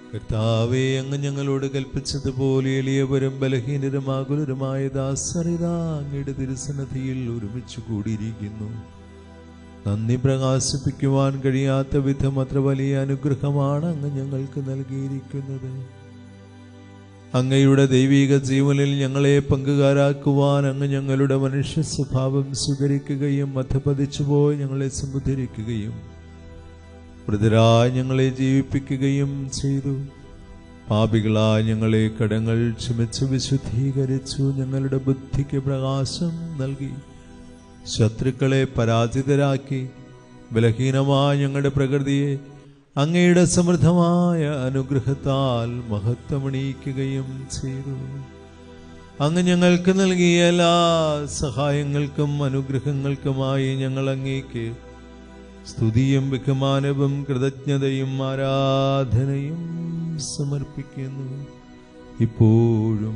കർത്താവെ അങ്ങ് ഞങ്ങളോട് കൽപ്പിച്ചതുപോലെ എളിയവരും ബലഹീനരും ആകുലരുമായ ദാസറിത അങ്ങയുടെ തിരുസന്നധിയിൽ ഒരുമിച്ച് കൂടിയിരിക്കുന്നു നന്ദി പ്രകാശിപ്പിക്കുവാൻ കഴിയാത്ത വിധം അത്ര വലിയ അനുഗ്രഹമാണ് അങ്ങ് ഞങ്ങൾക്ക് നൽകിയിരിക്കുന്നത് അങ്ങയുടെ ദൈവിക ജീവനിൽ ഞങ്ങളെ പങ്കുകാരാക്കുവാൻ അങ്ങ് ഞങ്ങളുടെ മനുഷ്യ സ്വഭാവം സ്വീകരിക്കുകയും അധപതിച്ചുപോയി ഞങ്ങളെ സമുദ്ധരിക്കുകയും മൃതരായി ഞങ്ങളെ ജീവിപ്പിക്കുകയും ചെയ്തു പാപികളായ ഞങ്ങളെ കടങ്ങൾ ക്ഷമിച്ചു വിശുദ്ധീകരിച്ചു ഞങ്ങളുടെ ബുദ്ധിക്ക് പ്രകാശം നൽകി ശത്രുക്കളെ പരാജിതരാക്കി ബലഹീനമായ ഞങ്ങളുടെ പ്രകൃതിയെ അങ്ങയുടെ സമൃദ്ധമായ അനുഗ്രഹത്താൽ മഹത്വമണിയിക്കുകയും ചെയ്തു അങ്ങ് ഞങ്ങൾക്ക് നൽകിയ എല്ലാ സഹായങ്ങൾക്കും അനുഗ്രഹങ്ങൾക്കുമായി ഞങ്ങൾ അങ്ങേക്ക് സ്തുതിയും ബഹുമാനവും കൃതജ്ഞതയും ആരാധനയും സമർപ്പിക്കുന്നു ഇപ്പോഴും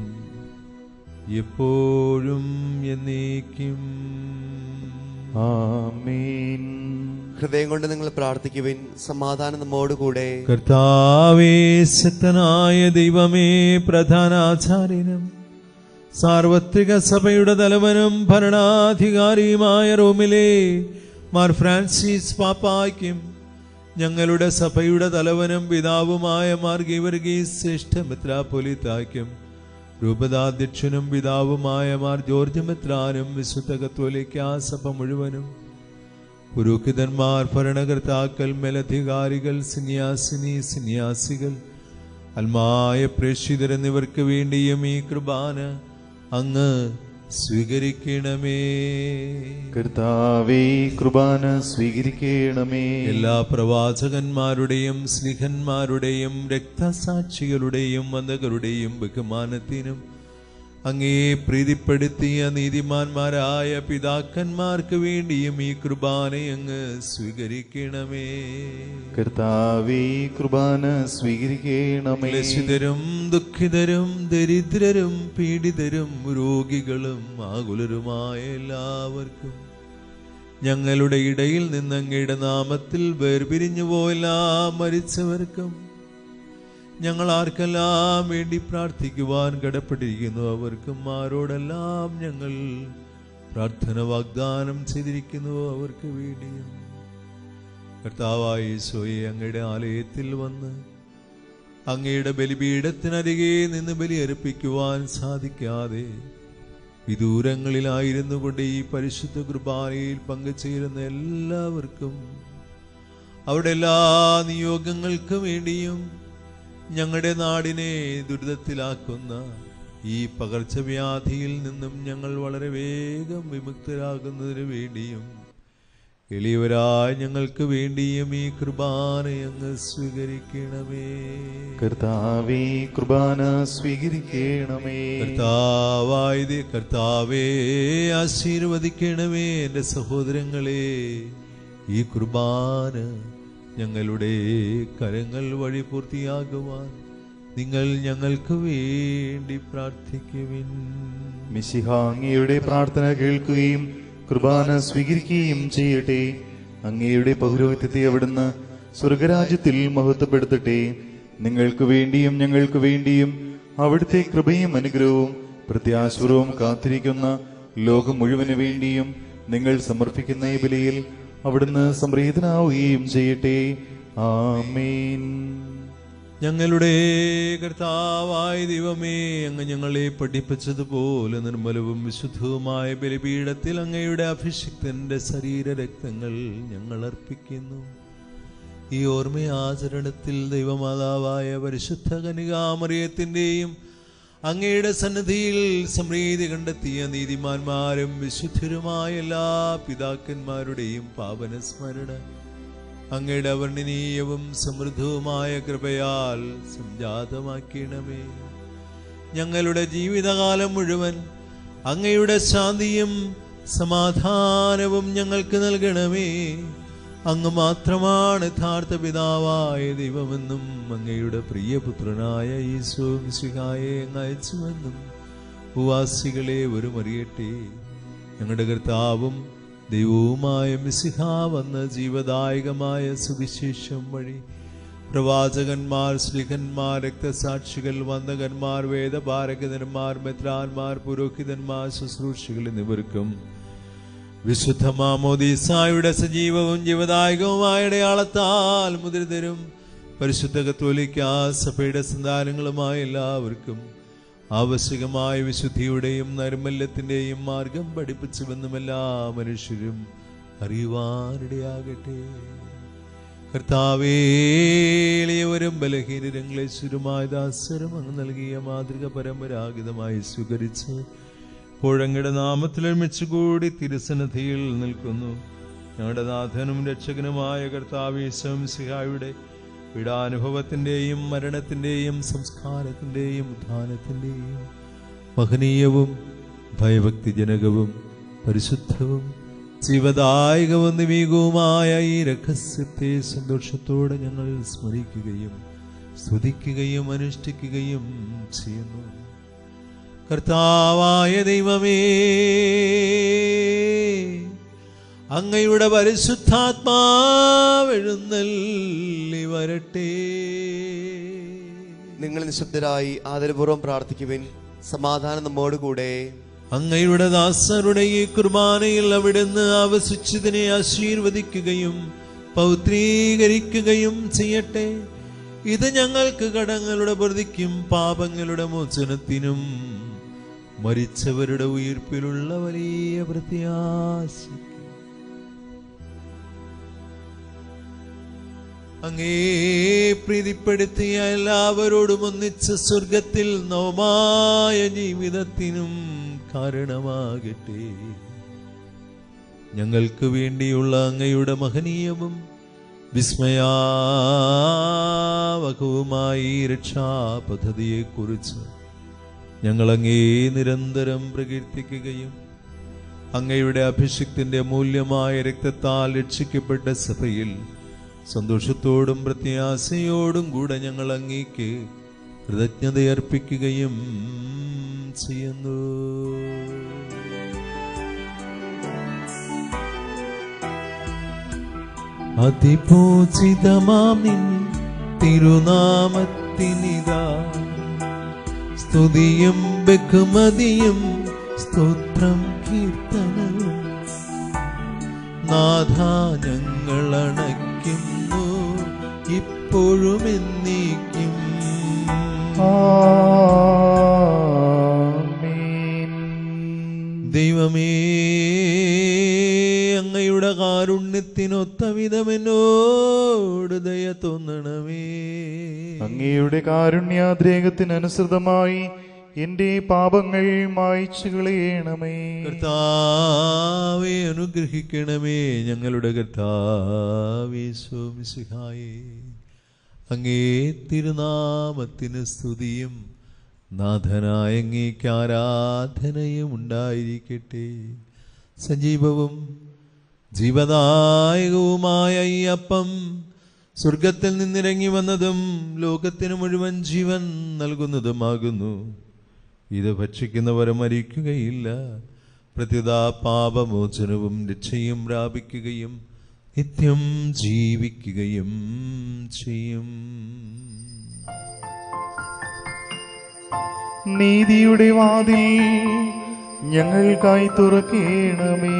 എപ്പോഴും എന്നേക്കും ആമേൻ ഹൃദയം കൊണ്ട് നിങ്ങൾ പ്രാർത്ഥിക്കുവിൻ സമാധാനം നമ്മോടുകൂടെ കർത്താവേ ശക്തനായ ദൈവമേ പ്രധാനാചാര്യനും സാർവത്രിക സഭയുടെ തലവനും ഭരണാധികാരിയുമായ റോമിലെ മാർ ഫ്രാൻസിസ് പാപ്പായ്ക്കും ഞങ്ങളുടെ സഭയുടെ തലവനും പിതാവുമായ മാർ ഗീവർഗീസ് ശ്രേഷ്ഠ മിത്രാപൊലിത്തായ്ക്കും രൂപതാധ്യക്ഷനും പിതാവുമായ മാർ ജോർജ് മിത്രാനും വിശുദ്ധ കത്തോലിക്ക സഭ മുഴുവനും പുരോഹിതന്മാർ ഭരണകർത്താക്കൾ മേലധികാരികൾ സന്യാസിനി സന്യാസികൾ അൽമായ പ്രേക്ഷിതർ എന്നിവർക്ക് വേണ്ടിയും ഈ കൃപാന അങ്ങ് സ്വീകരിക്കണമേ കർത്താവേ കൃപാന സ്വീകരിക്കണമേ എല്ലാ പ്രവാചകന്മാരുടെയും സ്ലിഹന്മാരുടെയും രക്തസാക്ഷികളുടെയും വന്ദകരുടെയും ബഹുമാനത്തിനും അങ്ങേ പ്രീതിപ്പെടുത്തിയ നീതിമാന്മാരായ പിതാക്കന്മാർക്ക് വേണ്ടിയും ഈ കൃപാന അങ്ങ് സ്വീകരിക്കണമേ കർത്താവേ കൃപാന സ്വീകരിക്കണമേ ക്ലേശിതരും ദുഃഖിതരും ദരിദ്രരും പീഡിതരും രോഗികളും ആകുലരുമായ എല്ലാവർക്കും ഞങ്ങളുടെ ഇടയിൽ നിന്ന് അങ്ങയുടെ നാമത്തിൽ വേർപിരിഞ്ഞു പോയെല്ലാ മരിച്ചവർക്കും ഞങ്ങൾ ആർക്കെല്ലാം വേണ്ടി പ്രാർത്ഥിക്കുവാൻ കടപ്പെട്ടിരിക്കുന്നു അവർക്കും ആരോടെല്ലാം ഞങ്ങൾ പ്രാർത്ഥന വാഗ്ദാനം ചെയ്തിരിക്കുന്നു അവർക്ക് വേണ്ടിയും കർത്താവായ ഈശോയെ അങ്ങയുടെ ആലയത്തിൽ വന്ന് അങ്ങയുടെ ബലിപീഠത്തിനരികെ നിന്ന് ബലിയർപ്പിക്കുവാൻ സാധിക്കാതെ വിദൂരങ്ങളിലായിരുന്നു കൊണ്ട് ഈ പരിശുദ്ധ കുർബാനയിൽ പങ്കുചേരുന്ന എല്ലാവർക്കും അവരുടെ എല്ലാ നിയോഗങ്ങൾക്കും വേണ്ടിയും ഞങ്ങളുടെ നാടിനെ ദുരിതത്തിലാക്കുന്ന ഈ പകർച്ചവ്യാധിയിൽ നിന്നും ഞങ്ങൾ വളരെ വേഗം വിമുക്തരാകുന്നതിന് വേണ്ടിയും എളിയവരായ ഞങ്ങൾക്ക് വേണ്ടിയും ഈ കൃപാന അങ്ങ് സ്വീകരിക്കണമേ കർത്താവേ കൃപാന സ്വീകരിക്കണമേ കർത്താവായ ദേ- കർത്താവേ ആശീർവദിക്കണമേ എൻ്റെ സഹോദരങ്ങളെ ഈ കുർബാന ഞങ്ങളുടെ കരങ്ങൾ വഴി പൂർത്തിയാകുവാൻ നിങ്ങൾ ഞങ്ങൾക്ക് വേണ്ടി പ്രാർത്ഥിക്കുവിൻ മിശിഹാങ്ങിയുടെ പ്രാർത്ഥന കേൾക്കുകയും കൃപാന സ്വീകരിക്കുകയും ചെയ്യട്ടെ അങ്ങയുടെ പൗരോഹിത്യത്തെ അവിടുന്ന് സ്വർഗരാജ്യത്തിൽ മഹത്വപ്പെടുത്തട്ടെ നിങ്ങൾക്ക് വേണ്ടിയും ഞങ്ങൾക്ക് വേണ്ടിയും അവിടുത്തെ കൃപയും അനുഗ്രഹവും പ്രത്യാശുരവും കാത്തിരിക്കുന്ന ലോകം മുഴുവന് വേണ്ടിയും നിങ്ങൾ സമർപ്പിക്കുന്ന ഈ ബലിയിൽ അവിടുന്ന് സംപ്രീതനാവുകയും ചെയ്യട്ടെ ആമേൻ ഞങ്ങളുടെ കർത്താവായ ദൈവമേ അങ്ങ് ഞങ്ങളെ പഠിപ്പിച്ചതുപോലെ നിർമ്മലവും വിശുദ്ധവുമായ ബലിപീഠത്തിൽ അങ്ങയുടെ അഭിഷിക്തന്റെ ശരീരരക്തങ്ങൾ ഞങ്ങൾ അർപ്പിക്കുന്നു ഈ ഓർമ്മയാചരണത്തിൽ ദൈവമാതാവായ പരിശുദ്ധ കനികാമറിയത്തിൻ്റെയും അങ്ങയുടെ സന്നിധിയിൽ സമൃദ്ധി കണ്ടെത്തിയ നീതിമാന്മാരും വിശുദ്ധരുമായ എല്ലാ പിതാക്കന്മാരുടെയും പാവന സ്മരണ അങ്ങയുടെ അവർണ്ണനീയവും സമൃദ്ധവുമായ കൃപയാൽ സംജാതമാക്കണമേ ഞങ്ങളുടെ ജീവിതകാലം മുഴുവൻ അങ്ങയുടെ ശാന്തിയും സമാധാനവും ഞങ്ങൾക്ക് നൽകണമേ അങ്ങ് മാത്രമാണ് യഥാർത്ഥ പിതാവായ ദൈവമെന്നും അങ്ങയുടെ പ്രിയപുത്രനായ ഈശോ മിശിഹായെ അങ്ങ് അയച്ചുവെന്നും ഉപവാസികളെ ഒരു മറിയട്ടെ ഞങ്ങളുടെ കർത്താവും ദൈവവുമായ മിസിഹ വന്ന ജീവദായകമായ സുവിശേഷം വഴി പ്രവാചകന്മാർ ശ്രീകന്മാർ രക്തസാക്ഷികൾ വന്ദകന്മാർ വേദപാരകന്മാർ മെത്രാന്മാർ പുരോഹിതന്മാർ ശുശ്രൂഷികൾ എന്നിവർക്കും വിശുദ്ധ മാമോദീസായുടെ സജീവവും ജീവദായകവുമായ അടയാളത്താൽ മുദ്രിതരും പരിശുദ്ധ കത്തോലിക്ക സഭയുടെ സന്താനങ്ങളുമായ എല്ലാവർക്കും ആവശ്യകമായ വിശുദ്ധിയുടെയും നൈർമല്യത്തിന്റെയും മാർഗം പഠിപ്പിച്ചുവെന്നും എല്ലാ മനുഷ്യരും അറിയുവാനിടയാകട്ടെ കർത്താവേളിയവരും ബലഹീനരും ക്ലേശരുമായ ദാസരും അങ്ങ് നൽകിയ മാതൃക പരമ്പരാഗതമായി സ്വീകരിച്ച് പുഴങ്ങയുടെ നാമത്തിൽ ഒരുമിച്ച് കൂടി തിരുസന്നിധിയിൽ നിൽക്കുന്നു ഞങ്ങളുടെ നാഥനും രക്ഷകനുമായ കർത്താവീശം സിഹായുടെ പീഡാനുഭവത്തിന്റെയും മരണത്തിന്റെയും സംസ്കാരത്തിന്റെയും ഉദ്ധാനത്തിന്റെയും മഹനീയവും ഭയഭക്തിജനകവും പരിശുദ്ധവും ജീവദായകവും നിമീകവുമായ ഈ രഹസ്യത്തെ സന്തോഷത്തോടെ ഞങ്ങൾ സ്മരിക്കുകയും സ്തുതിക്കുകയും അനുഷ്ഠിക്കുകയും ചെയ്യുന്നു കർത്താവായ ദൈവമേ അങ്ങയുടെ പരിശുദ്ധാത്മാവെഴുന്നള്ളി വരട്ടെ നിങ്ങൾ നിശബ്ദരായി ആദരപൂർവ്വം പ്രാർത്ഥിക്കുവിൻ സമാധാനം നമ്മോടുകൂടെ അങ്ങയുടെ ദാസരുടെ ഈ കുർബാനയിൽ അവിടുന്ന് ആവസിച്ചതിനെ ആശീർവദിക്കുകയും പൗത്രീകരിക്കുകയും ചെയ്യട്ടെ ഇത് ഞങ്ങൾക്ക് കടങ്ങളുടെ പ്രതിക്കും പാപങ്ങളുടെ മോചനത്തിനും മരിച്ചവരുടെ ഉയിർപ്പിലുള്ള വലിയ പ്രത്യാശയ്ക്ക് അങ്ങേ പ്രീതിപ്പെടുത്തിയ എല്ലാവരോടും ഒന്നിച്ച് സ്വർഗത്തിൽ നവമായ ജീവിതത്തിനും കാരണമാകട്ടെ ഞങ്ങൾക്ക് വേണ്ടിയുള്ള അങ്ങയുടെ മഹനീയവും വിസ്മയാവകവുമായി ഈ രക്ഷാപദ്ധതിയെക്കുറിച്ച് ഞങ്ങൾ അങ്ങേ നിരന്തരം പ്രകീർത്തിക്കുകയും അങ്ങയുടെ അഭിഷിക്തിന്റെ മൂല്യമായ രക്തത്താൽ രക്ഷിക്കപ്പെട്ട സഭയിൽ സന്തോഷത്തോടും പ്രത്യാശയോടും കൂടെ ഞങ്ങൾ അങ്ങേക്ക് കൃതജ്ഞതയർപ്പിക്കുകയും ചെയ്യുന്നു അതിപൂജിതമാം നിൻ തിരുനാമത്തിനിതാ സ്തുതിയും ബഹുമതിയും സ്തോത്രം കീർത്തനവും നാഥ ഞങ്ങൾ അണയ്ക്കുന്നു ഇപ്പോഴും എന്നേക്കും ആമേൻ. ദൈവമേ അങ്ങയുടെ കാരുണ്യത്തിനൊത്ത വിധം എന്നോട് ദയ തോന്നണമേ അങ്ങയുടെ കാരുണ്യാദ്രേകത്തിനനുസൃതമായി എന്റെ പാപങ്ങൾ മായ്ച്ചു കളയണമേ കർത്താവെ അനുഗ്രഹിക്കണമേ ഞങ്ങളുടെ കർത്താവേ സോമിസിഹായേ അങ്ങേ തിരുനാമത്തിന് സ്തുതിയും നാഥനായ അങ്ങേക്ക് ആരാധനയും ഉണ്ടായിരിക്കട്ടെ സജീവവും ജീവദായകവുമായ ഈ അപ്പം സ്വർഗത്തിൽ നിന്നിറങ്ങി വന്നതും ലോകത്തിന് മുഴുവൻ ജീവൻ നൽകുന്നതുമാകുന്നു ഇത് ഭക്ഷിക്കുന്നവർ മരിക്കുകയില്ല പ്രത്യുത പാപമോചനവും രക്ഷയും പ്രാപിക്കുകയും നിത്യം ജീവിക്കുകയും ചെയ്യും നീതിയുടെ വാതിൽ ഞങ്ങൾക്കായി തുറക്കേണമേ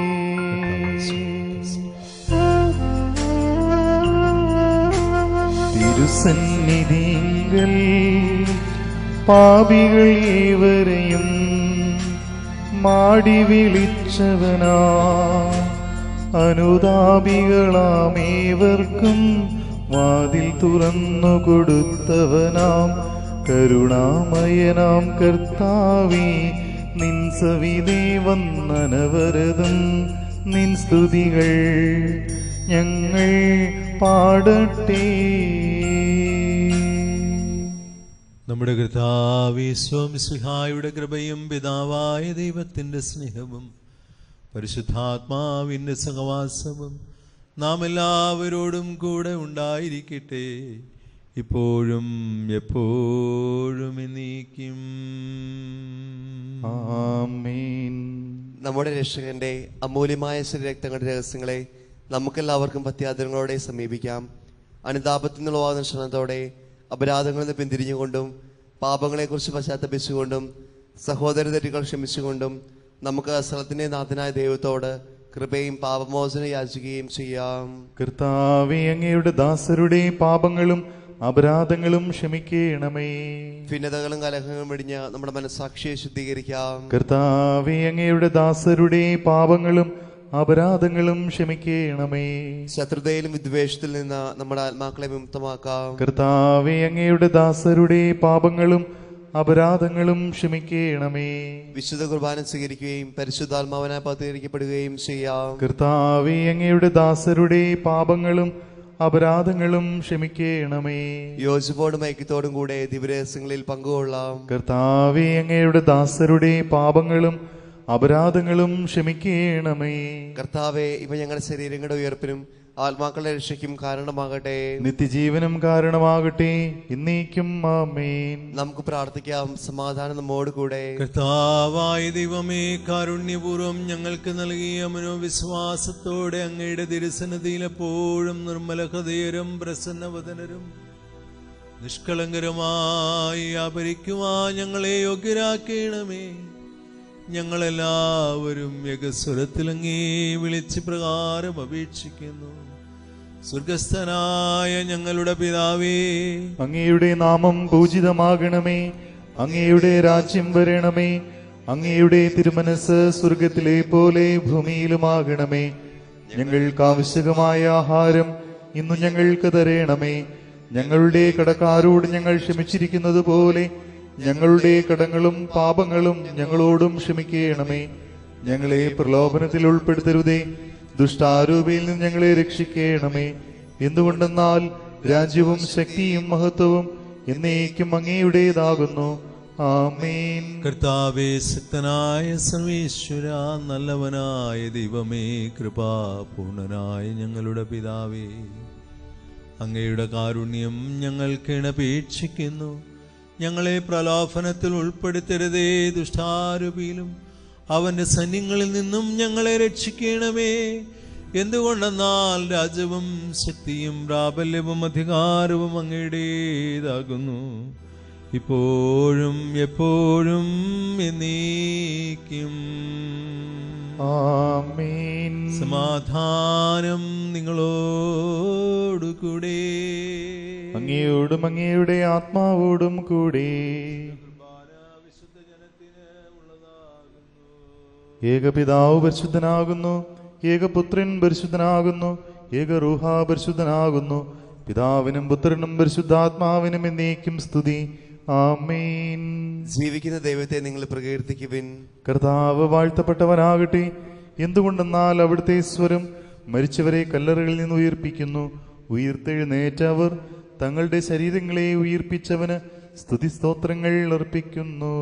തിരുസന്നിധികൾ പാപികൾ ഏവരെയും മാടി വിളിച്ചവനാ അനുതാപികളാമേവർക്കും വാതിൽ തുറന്നു കൊടുത്തവനാം കരുണാമയനാം കർത്താവേ നിൻ സവിതേ വന്നനവരതും നിൻ സ്തുതികൾ ഞങ്ങൾ പാടട്ടെ നമ്മുടെ കർത്താവേ സ്വാമിസുഹായുടെ കൃപയും പിതാവായ ദൈവത്തിന്റെ സ്നേഹവും പരിശുദ്ധാത്മാവിന്റെ സഹവാസവും നാം എല്ലാവരോടും കൂടെ ഉണ്ടായിരിക്കട്ടെ ഇപ്പോഴും എപ്പോഴും എന്നേക്കും ആമേൻ നമ്മുടെ രക്ഷകന്റെ അമൂല്യമായ ശരീരക്തങ്ങളുടെ രഹസ്യങ്ങളെ നമുക്കെല്ലാവർക്കും പത്യാദരങ്ങളോടെ സമീപിക്കാം അനുതാപത്തിൽ നിന്നുള്ളവാകുന്ന ക്ഷണത്തോടെ അപരാധങ്ങളിൽ നിന്ന് പിന്തിരിഞ്ഞുകൊണ്ടും പാപങ്ങളെക്കുറിച്ച് പശ്ചാത്തപിച്ചുകൊണ്ടും സഹോദര തെറ്റുകൾ ക്ഷമിച്ചുകൊണ്ടും നമുക്ക് സ്ഥലത്തിന്റെ നാഥനായ ദൈവത്തോട് കൃപയും പാപമോചനം യാചിക്കുകയും ചെയ്യാം കർത്താവെ അങ്ങയുടെ ദാസരുടെ പാപങ്ങളും അപരാധങ്ങളും ക്ഷമിക്കണമേ ഭിന്നതകളും കലഹങ്ങളും വെടിഞ്ഞ് നമ്മുടെ മനസ്സാക്ഷിയെ ശുദ്ധീകരിക്കാം കർത്താവെ അങ്ങയുടെ ദാസരുടെ പാപങ്ങളും അപരാധങ്ങളും ക്ഷമിക്കണമേ ശത്രുതയിലും വിദ്വേഷത്തിൽ നിന്ന് നമ്മുടെ ആത്മാക്കളെ വിമുക്തമാക്കാം കർത്താവെ അങ്ങയുടെ ദാസരുടെ പാപങ്ങളും അപരാധങ്ങളും ക്ഷമിക്കണമേ വിശുദ്ധ കുർബാന സ്വീകരിക്കുകയും പരിശുദ്ധാത്മാവനായി പത്രീകരിക്കപ്പെടുകയും ചെയ്യാം കർത്താവെ അങ്ങയുടെ ദാസരുടെ പാപങ്ങളും അപരാധങ്ങളും ക്ഷമിക്കണമേ യോജിപ്പോടും ഐക്യത്തോടും കൂടെ ദിവരഹസ്യങ്ങളിൽ പങ്കുകൊള്ളാം കർത്താവെ അങ്ങയുടെ ദാസരുടെ പാപങ്ങളും അപരാധങ്ങളും ക്ഷമിക്കണമേ കർത്താവെ ഇവ ഞങ്ങളുടെ ശരീരങ്ങളുടെ ഉയർപ്പിനും ആത്മാക്കളുടെ രക്ഷയ്ക്കും കാരണമാകട്ടെ നിത്യജീവനം കാരണമാകട്ടെ ഇന്നേക്കും ആമേൻ നമുക്ക് പ്രാർത്ഥിക്കാം സമാധാനം നമ്മോട് കൂടെ കർത്താവായ ദൈവമേ കാരുണ്യപൂർവ്വം ഞങ്ങൾക്ക് നൽകിയ മനോവിശ്വാസത്തോടെ അങ്ങയുടെ തിരുസന്നിധിയിൽ എപ്പോഴും നിർമ്മല ഹൃദയരും പ്രസന്നവദനരും നിഷ്കളങ്കരമായി ആപരിക്കുവാൻ ഞങ്ങളെ യോഗ്യരാക്കണമേ ഞങ്ങളെല്ലാവരും യഗസ്വരത്തിലങ്ങേ വിളിച്ച് പ്രകാരം അപേക്ഷിക്കുന്നു സ്വർഗസ്ഥനായ ഞങ്ങളുടെ പിതാവേ അങ്ങയുടെ നാമം പൂജിതമാകണമേ അങ്ങയുടെ രാജ്യം വരണമേ അങ്ങയുടെ തിരുമനസ് സ്വർഗത്തിലെ പോലെ ഭൂമിയിലുമാകണമേ ഞങ്ങൾക്ക് ആവശ്യകമായ ആഹാരം ഇന്നു ഞങ്ങൾക്ക് തരയണമേ ഞങ്ങളുടെ കടക്കാരോട് ഞങ്ങൾ ക്ഷമിച്ചിരിക്കുന്നത് പോലെ ഞങ്ങളുടെ കടങ്ങളും പാപങ്ങളും ഞങ്ങളോടും ക്ഷമിക്കണമേ ഞങ്ങളെ പ്രലോഭനത്തിൽ ഉൾപ്പെടുത്തരുതേ ദുഷ്ടാരൂപിയിൽ നിന്ന് ഞങ്ങളെ രക്ഷിക്കണമേ എന്തുകൊണ്ടെന്നാൽ രാജ്യവും ശക്തിയും മഹത്വവും എന്നേക്കും അങ്ങയുടേതാകുന്നു ആമേൻ കർത്താവേ ശക്തനായ സർവേശ്വര നല്ലവനായ ദൈവമേ കൃപാപൂർണനായ ഞങ്ങളുടെ പിതാവേ അങ്ങയുടെ കാരുണ്യം ഞങ്ങൾ കിണപേക്ഷിക്കുന്നു ഞങ്ങളെ പ്രലോഭനത്തിൽ ഉൾപ്പെടുത്തരുതേ ദുഷ്ടാരൂപിയിലും അവന്റെ സൈന്യങ്ങളിൽ നിന്നും ഞങ്ങളെ രക്ഷിക്കണമേ എന്തുകൊണ്ടെന്നാൽ രാജ്യവും ശക്തിയും പ്രാബല്യവും അധികാരവും അങ്ങയുടേതാകുന്നു ഇപ്പോഴും എപ്പോഴും എന്നേക്കും ആമേൻ സമാധാനം നിങ്ങളോടുകൂടെ അങ്ങയോടും അങ്ങയുടെ ആത്മാവോടും കൂടി ഏകപിതാവ് പരിശുദ്ധനാകുന്നു ഏകപുത്രൻ പരിശുദ്ധനാകുന്നു ഏകറൂഹ പരിശുദ്ധനാകുന്നു പിതാവിനും പുത്രനും പരിശുദ്ധാത്മാവിനും എന്നേക്കും സ്തുതി ആമേൻ ജീവിക്കുന്ന ദൈവത്തെ നിങ്ങൾ പ്രകീർത്തിക്കുവിൻ കർത്താവ് വാഴ്ത്തപ്പെട്ടവനാകട്ടെ എന്തുകൊണ്ടെന്നാൽ അവിടുത്തെ സ്വരം മരിച്ചവരെ കല്ലറകളിൽ നിന്ന് ഉയർപ്പിക്കുന്നു ഉയർത്തെഴുന്നേറ്റവർ തങ്ങളുടെ ശരീരങ്ങളെ ഉയർപ്പിച്ചവന് സ്തുതിസ്തോത്രങ്ങൾ അർപ്പിക്കുന്നു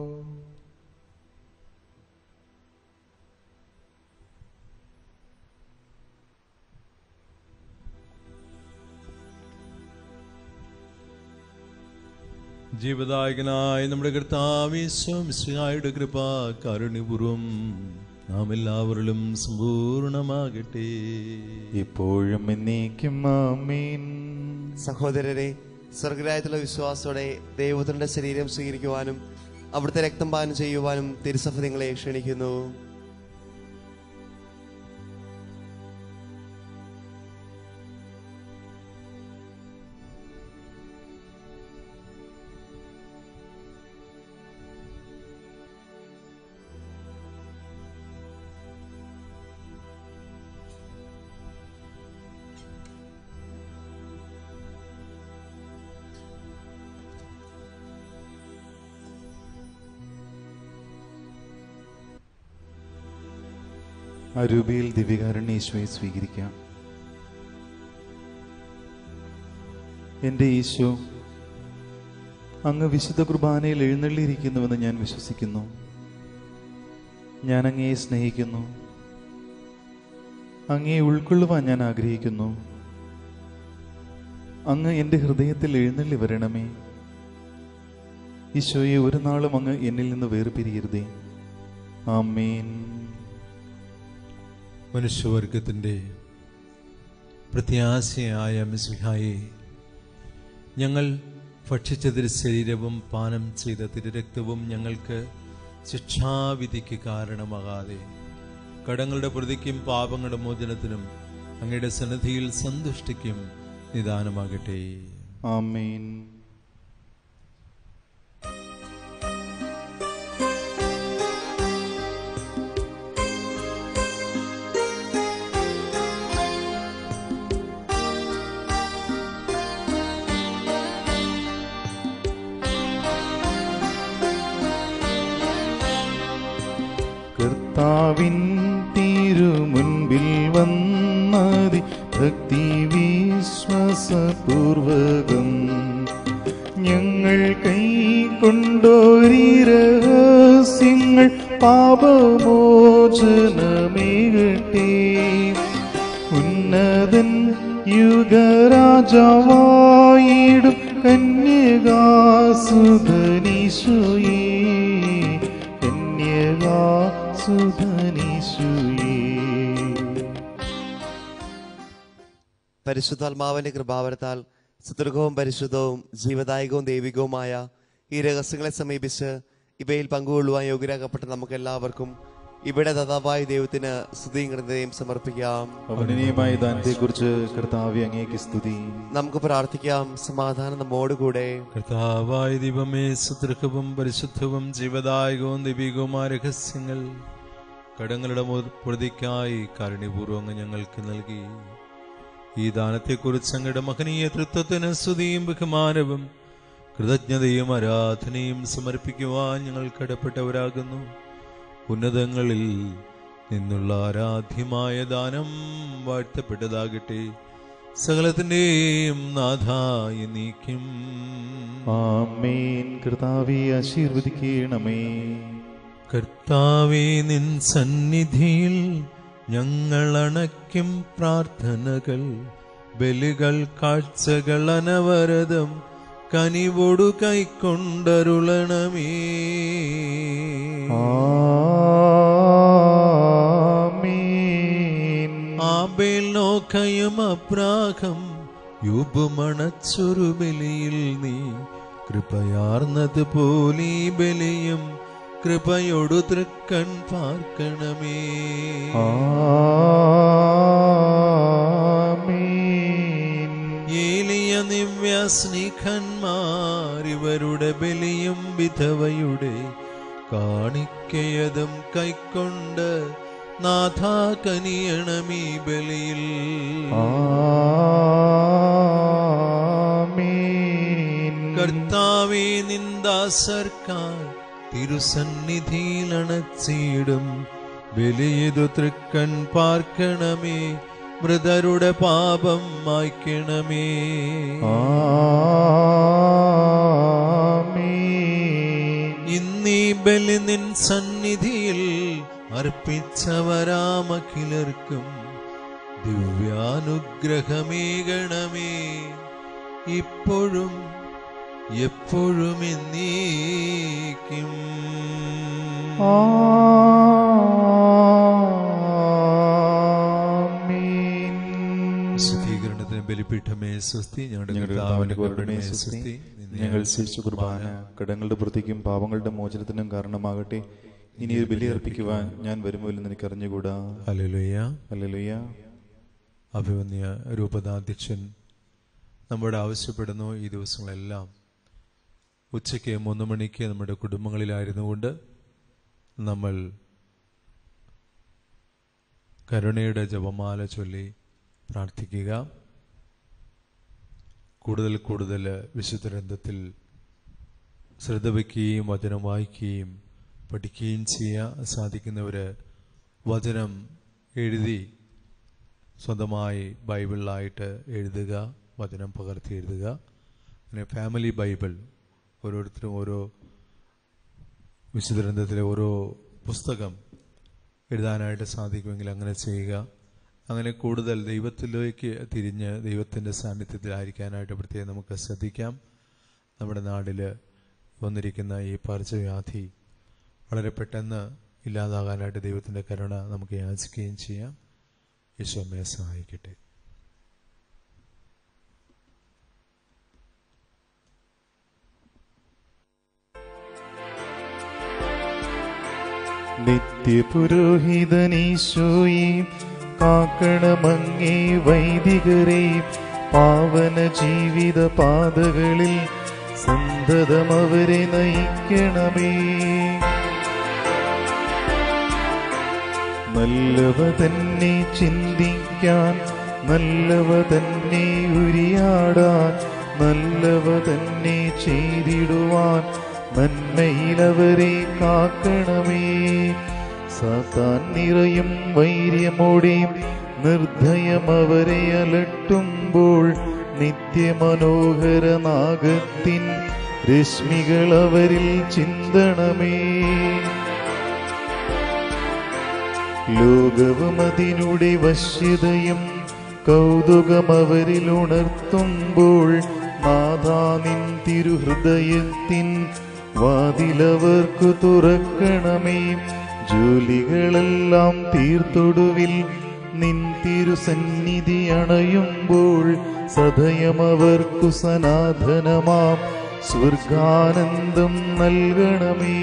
ജീവദായകനായ നമ്മുടെ കർത്താവിശ്വമിശ്രയുടെ കൃപ കാരുണ്യപൂർവം നാം എല്ലാവരിലും സമ്പൂർണമാകട്ടെ ഇപ്പോഴും എന്നേക്കും ആമേൻ സഹോദരരെ സ്വർഗരായത്തിലുള്ള വിശ്വാസത്തോടെ ദൈവത്തിന്റെ ശരീരം സ്വീകരിക്കുവാനും അവിടുത്തെ രക്തം പാനം ചെയ്യുവാനും തിരുസഭ നിങ്ങളെ ക്ഷണിക്കുന്നു അരൂപിയിൽ ദിവ്യകാരുണ്യേശുവെ സ്വീകരിക്കാം എൻ്റെ ഈശോ അങ്ങ് വിശുദ്ധ കുർബാനയിൽ എഴുന്നള്ളിയിരിക്കുന്നുവെന്ന് ഞാൻ വിശ്വസിക്കുന്നു ഞാൻ അങ്ങയെ സ്നേഹിക്കുന്നു അങ്ങയെ ഉൾക്കൊള്ളുവാൻ ഞാൻ ആഗ്രഹിക്കുന്നു അങ്ങ് എൻ്റെ ഹൃദയത്തിൽ എഴുന്നള്ളി വരണമേ ഈശോയെ ഒരു നാളും അങ്ങ് എന്നിൽ നിന്ന് വേർപിരിയരുതേ ആമേൻ മനുഷ്യവർഗത്തിൻ്റെ പ്രത്യാശയായ മിസ്ഹായെ ഞങ്ങൾ ഭക്ഷിച്ച തിരു ശരീരവും പാനം ചെയ്ത തിരുരക്തവും ഞങ്ങൾക്ക് ശിക്ഷാവിധിക്ക് കാരണമാകാതെ കടങ്ങളുടെ പ്രതിക്കും പാപങ്ങളുടെ മോചനത്തിനും അങ്ങയുടെ സന്നിധിയിൽ സന്തുഷ്ടിക്കും നിദാനമാകട്ടെ ആമേൻ കർത്താവിൻ തിരുമുൻപിൽ വന്നതി ഭക്തി വിശ്വാസപൂർവകം ഞങ്ങൾ കൈക്കൊണ്ടോരി രഹസ്യങ്ങൾ പാപമോചനമേകട്ടെ ഉന്നതൻ യുഗരാജാവായിടും കന്യകാസുധനീശോയേ കന്യകാസുധനീശോയേ പരിശുദ്ധാത്മാവിന്റെ കൃപാവരത്താൽ സുദൃഢവും പരിശുദ്ധവും ജീവദായകവും ദൈവികവുമായ ഈ രഹസ്യങ്ങളെ സമീപിച്ച് ഇവയിൽ പങ്കുകൊള്ളുവാൻ യോഗ്യരാക്കപ്പെട്ട നമുക്ക് എല്ലാവർക്കും ഇവിടെ ദാതാവായ ദൈവത്തിന് സ്തുതിയും കൃതയും സമർപ്പിക്കാം അവനീയമായ ദാനത്തെക്കുറിച്ച് കർത്താവെ അങ്ങേക്ക് സ്തുതി നമുക്ക് പ്രാർത്ഥിക്കാം സമാധാനം നമ്മോടുകൂടെ കർത്താവായ ദൈവമേ സുദൃഹവും പരിശുദ്ധവും ജീവദായകവും ദൈവികവുമായ രഹസ്യങ്ങൾ കടങ്ങളുടെ മു- പ്രതിക്കായി കാരുണ്യപൂർവ്വം അങ്ങ് ഞങ്ങൾക്ക് നൽകി ഈ ദാനത്തെക്കുറിച്ച് അങ്ങയുടെ മഹനീയ തൃത്വത്തിന് സ്തുതിയും ബഹുമാനവും കൃതജ്ഞതയും ആരാധനയും സമർപ്പിക്കുവാൻ ഞങ്ങൾ കടപ്പെട്ടവരാകുന്നു ഉന്നതങ്ങളിൽ നിന്നുള്ള ആരാധ്യമായ ദാനം വാഴ്ത്തപ്പെട്ടതാകട്ടെ സകലത്തിൻ്റെയും നാഥായ നീക്കും ആമേൻ കർത്താവെ ആശീർവദിക്കണമേ കർത്താവേ നിൻ സന്നിധിയിൽ ഞങ്ങൾ അണയ്ക്കും പ്രാർത്ഥനകൾ ബലികൾ കാഴ്ചകൾ അനവരതം കനിവോടു കൈക്കൊണ്ടരുളണമേ ആമേൻ ആബേൽ നോക്കയും അബ്രാഹം യുബുമണച്ചൊരു ബലിയിൽ നീ കൃപയാർന്നത് പോലെ ഈ ബലിയും കൃപയോടു തൃക്കൺ പാർക്കണമേ ആമേൻ ഏലിയ നിവ്യ സ്നേഹന്മാർ ഇവരുടെ ബലിയും വിധവയുടെ കാണിക്കയതും കൈക്കൊണ്ട് നാഥ കനിയണമീ ബലിയിൽ ആമേൻ കർത്താവേ നിന്ദാസർക്കാർ തിരുസന്നിധിയിൽ അണച്ചിടും ബലിയതു തൃക്കൺ പാർക്കണമേ മൃതരുടെ പാപം മായ്ക്കണമേ ആമേൻ ഇന്നീ ബലി നിൻ സന്നിധിയിൽ അർപ്പിച്ചവരാമഖിലർക്കും ദിവ്യാനുഗ്രഹമേകണമേ ഇപ്പോഴും എപ്പോഴും എന്നേക്കും ആമേൻ ശുദ്ധീകരണത്തിന് ബലിപീഠമേ സ്വസ്തി ഞങ്ങളുടെ ഞങ്ങളുടെ കർത്താവിന്റെ കർത്താവിന്റെ കരുണമേ കരുണമേ സ്വസ്തി സ്തുതി. നിന്നെ ഞങ്ങൾ ശിശു കുർബാന കടങ്ങളുടെ വൃത്തിക്കും പാപങ്ങളുടെ മോചനത്തിനും കാരണമാകട്ടെ ഇനി ഒരു ബലി അർപ്പിക്കുവാൻ ഞാൻ വരുമോ എന്ന് എനിക്ക് അറിഞ്ഞുകൂടാ ഹല്ലേലൂയ അല്ലലുയ്യ അഭിമന്യ രൂപതാധ്യക്ഷൻ നമ്മോട് ആവശ്യപ്പെടുന്നു ഈ ദിവസങ്ങളെല്ലാം ഉച്ചയ്ക്ക് മൂന്ന് മണിക്ക് നമ്മുടെ കുടുംബങ്ങളിലായിരുന്നു കൊണ്ട് നമ്മൾ കരുണയുടെ ജപമാല ചൊല്ലി പ്രാർത്ഥിക്കുക കൂടുതൽ കൂടുതൽ വിശുദ്ധ ഗ്രന്ഥത്തിൽ ശ്രദ്ധ വയ്ക്കുകയും വചനം വായിക്കുകയും പഠിക്കുകയും ചെയ്യാൻ സാധിക്കുന്നവര് വചനം എഴുതി സ്വന്തമായി ബൈബിളിലായിട്ട് എഴുതുക വചനം പകർത്തി എഴുതുക പിന്നെ ഫാമിലി ബൈബിൾ ഓരോരുത്തരും ഓരോ വിശുദ്ധ ഗ്രന്ഥത്തിലെ ഓരോ പുസ്തകം എഴുതാനായിട്ട് സാധിക്കുമെങ്കിൽ അങ്ങനെ ചെയ്യുക അങ്ങനെ കൂടുതൽ ദൈവത്തിലേക്ക് തിരിഞ്ഞ് ദൈവത്തിൻ്റെ സാന്നിധ്യത്തിലായിരിക്കാനായിട്ട് പ്രത്യേകം നമുക്ക് ശ്രദ്ധിക്കാം നമ്മുടെ നാട്ടിൽ വന്നിരിക്കുന്ന ഈ പകർച്ചവ്യാധി വളരെ പെട്ടെന്ന് ഇല്ലാതാകാനായിട്ട് ദൈവത്തിൻ്റെ കരുണ നമുക്ക് യാചിക്കുകയും ചെയ്യാം യേശു അമ്മയെ സഹായിക്കട്ടെ നിത്യപുരോഹിതനീശോയും കാക്കണമങ്ങേ വൈദികരെയും പാവന ജീവിത പാതകളിൽ സന്തതം അവരെ നയിക്കണമേ നല്ലവ തന്നെ ചിന്തിക്കാൻ നല്ലവ തന്നെ ഉരിയാടാൻ നല്ലവ തന്നെ ചെയ്തിടുവാൻ നന്മയിലവരെ കാക്കണമേ സാത്താൻ നിറയും വൈര്യമോടെയും നിർദ്ധയം അവരെ അലട്ടുമ്പോൾ നിത്യമനോഹര നാഗത്തിൻ രശ്മികൾ അവരിൽ ചിന്തണമേ ലോകവും അതിനുടെ വശ്യതയും കൗതുകം അവരിൽ ഉണർത്തുമ്പോൾ നാഥാ നിൻ തിരുഹൃദയത്തിൻ വാതിലവർക്കു തുറക്കണമേ ജോലികളെല്ലാം തീർത്തൊടുവിൽ നിൻ തിരുസന്നിധി അണയുമ്പോൾ സദയം അവർക്കു സനാതനമാം സ്വർഗാനന്ദം നൽകണമേ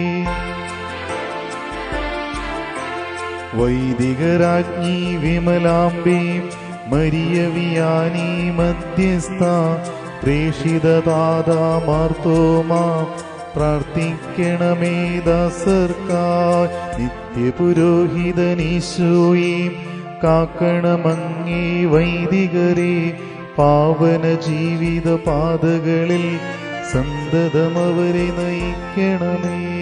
വൈദികരാജ്ഞി വിമലാംബീം മരിയ വിയാനി മധ്യസ്ഥ പ്രേഷിതദാതാ മാർത്തോമാ പ്രാർത്ഥിക്കണമേ ദാസർക്കാർ നിത്യപുരോഹിതനീശോയും കാക്കണമങ്ങേ വൈദികരെ പാവന ജീവിത പാതകളിൽ സന്തതം അവരെ നയിക്കണമേ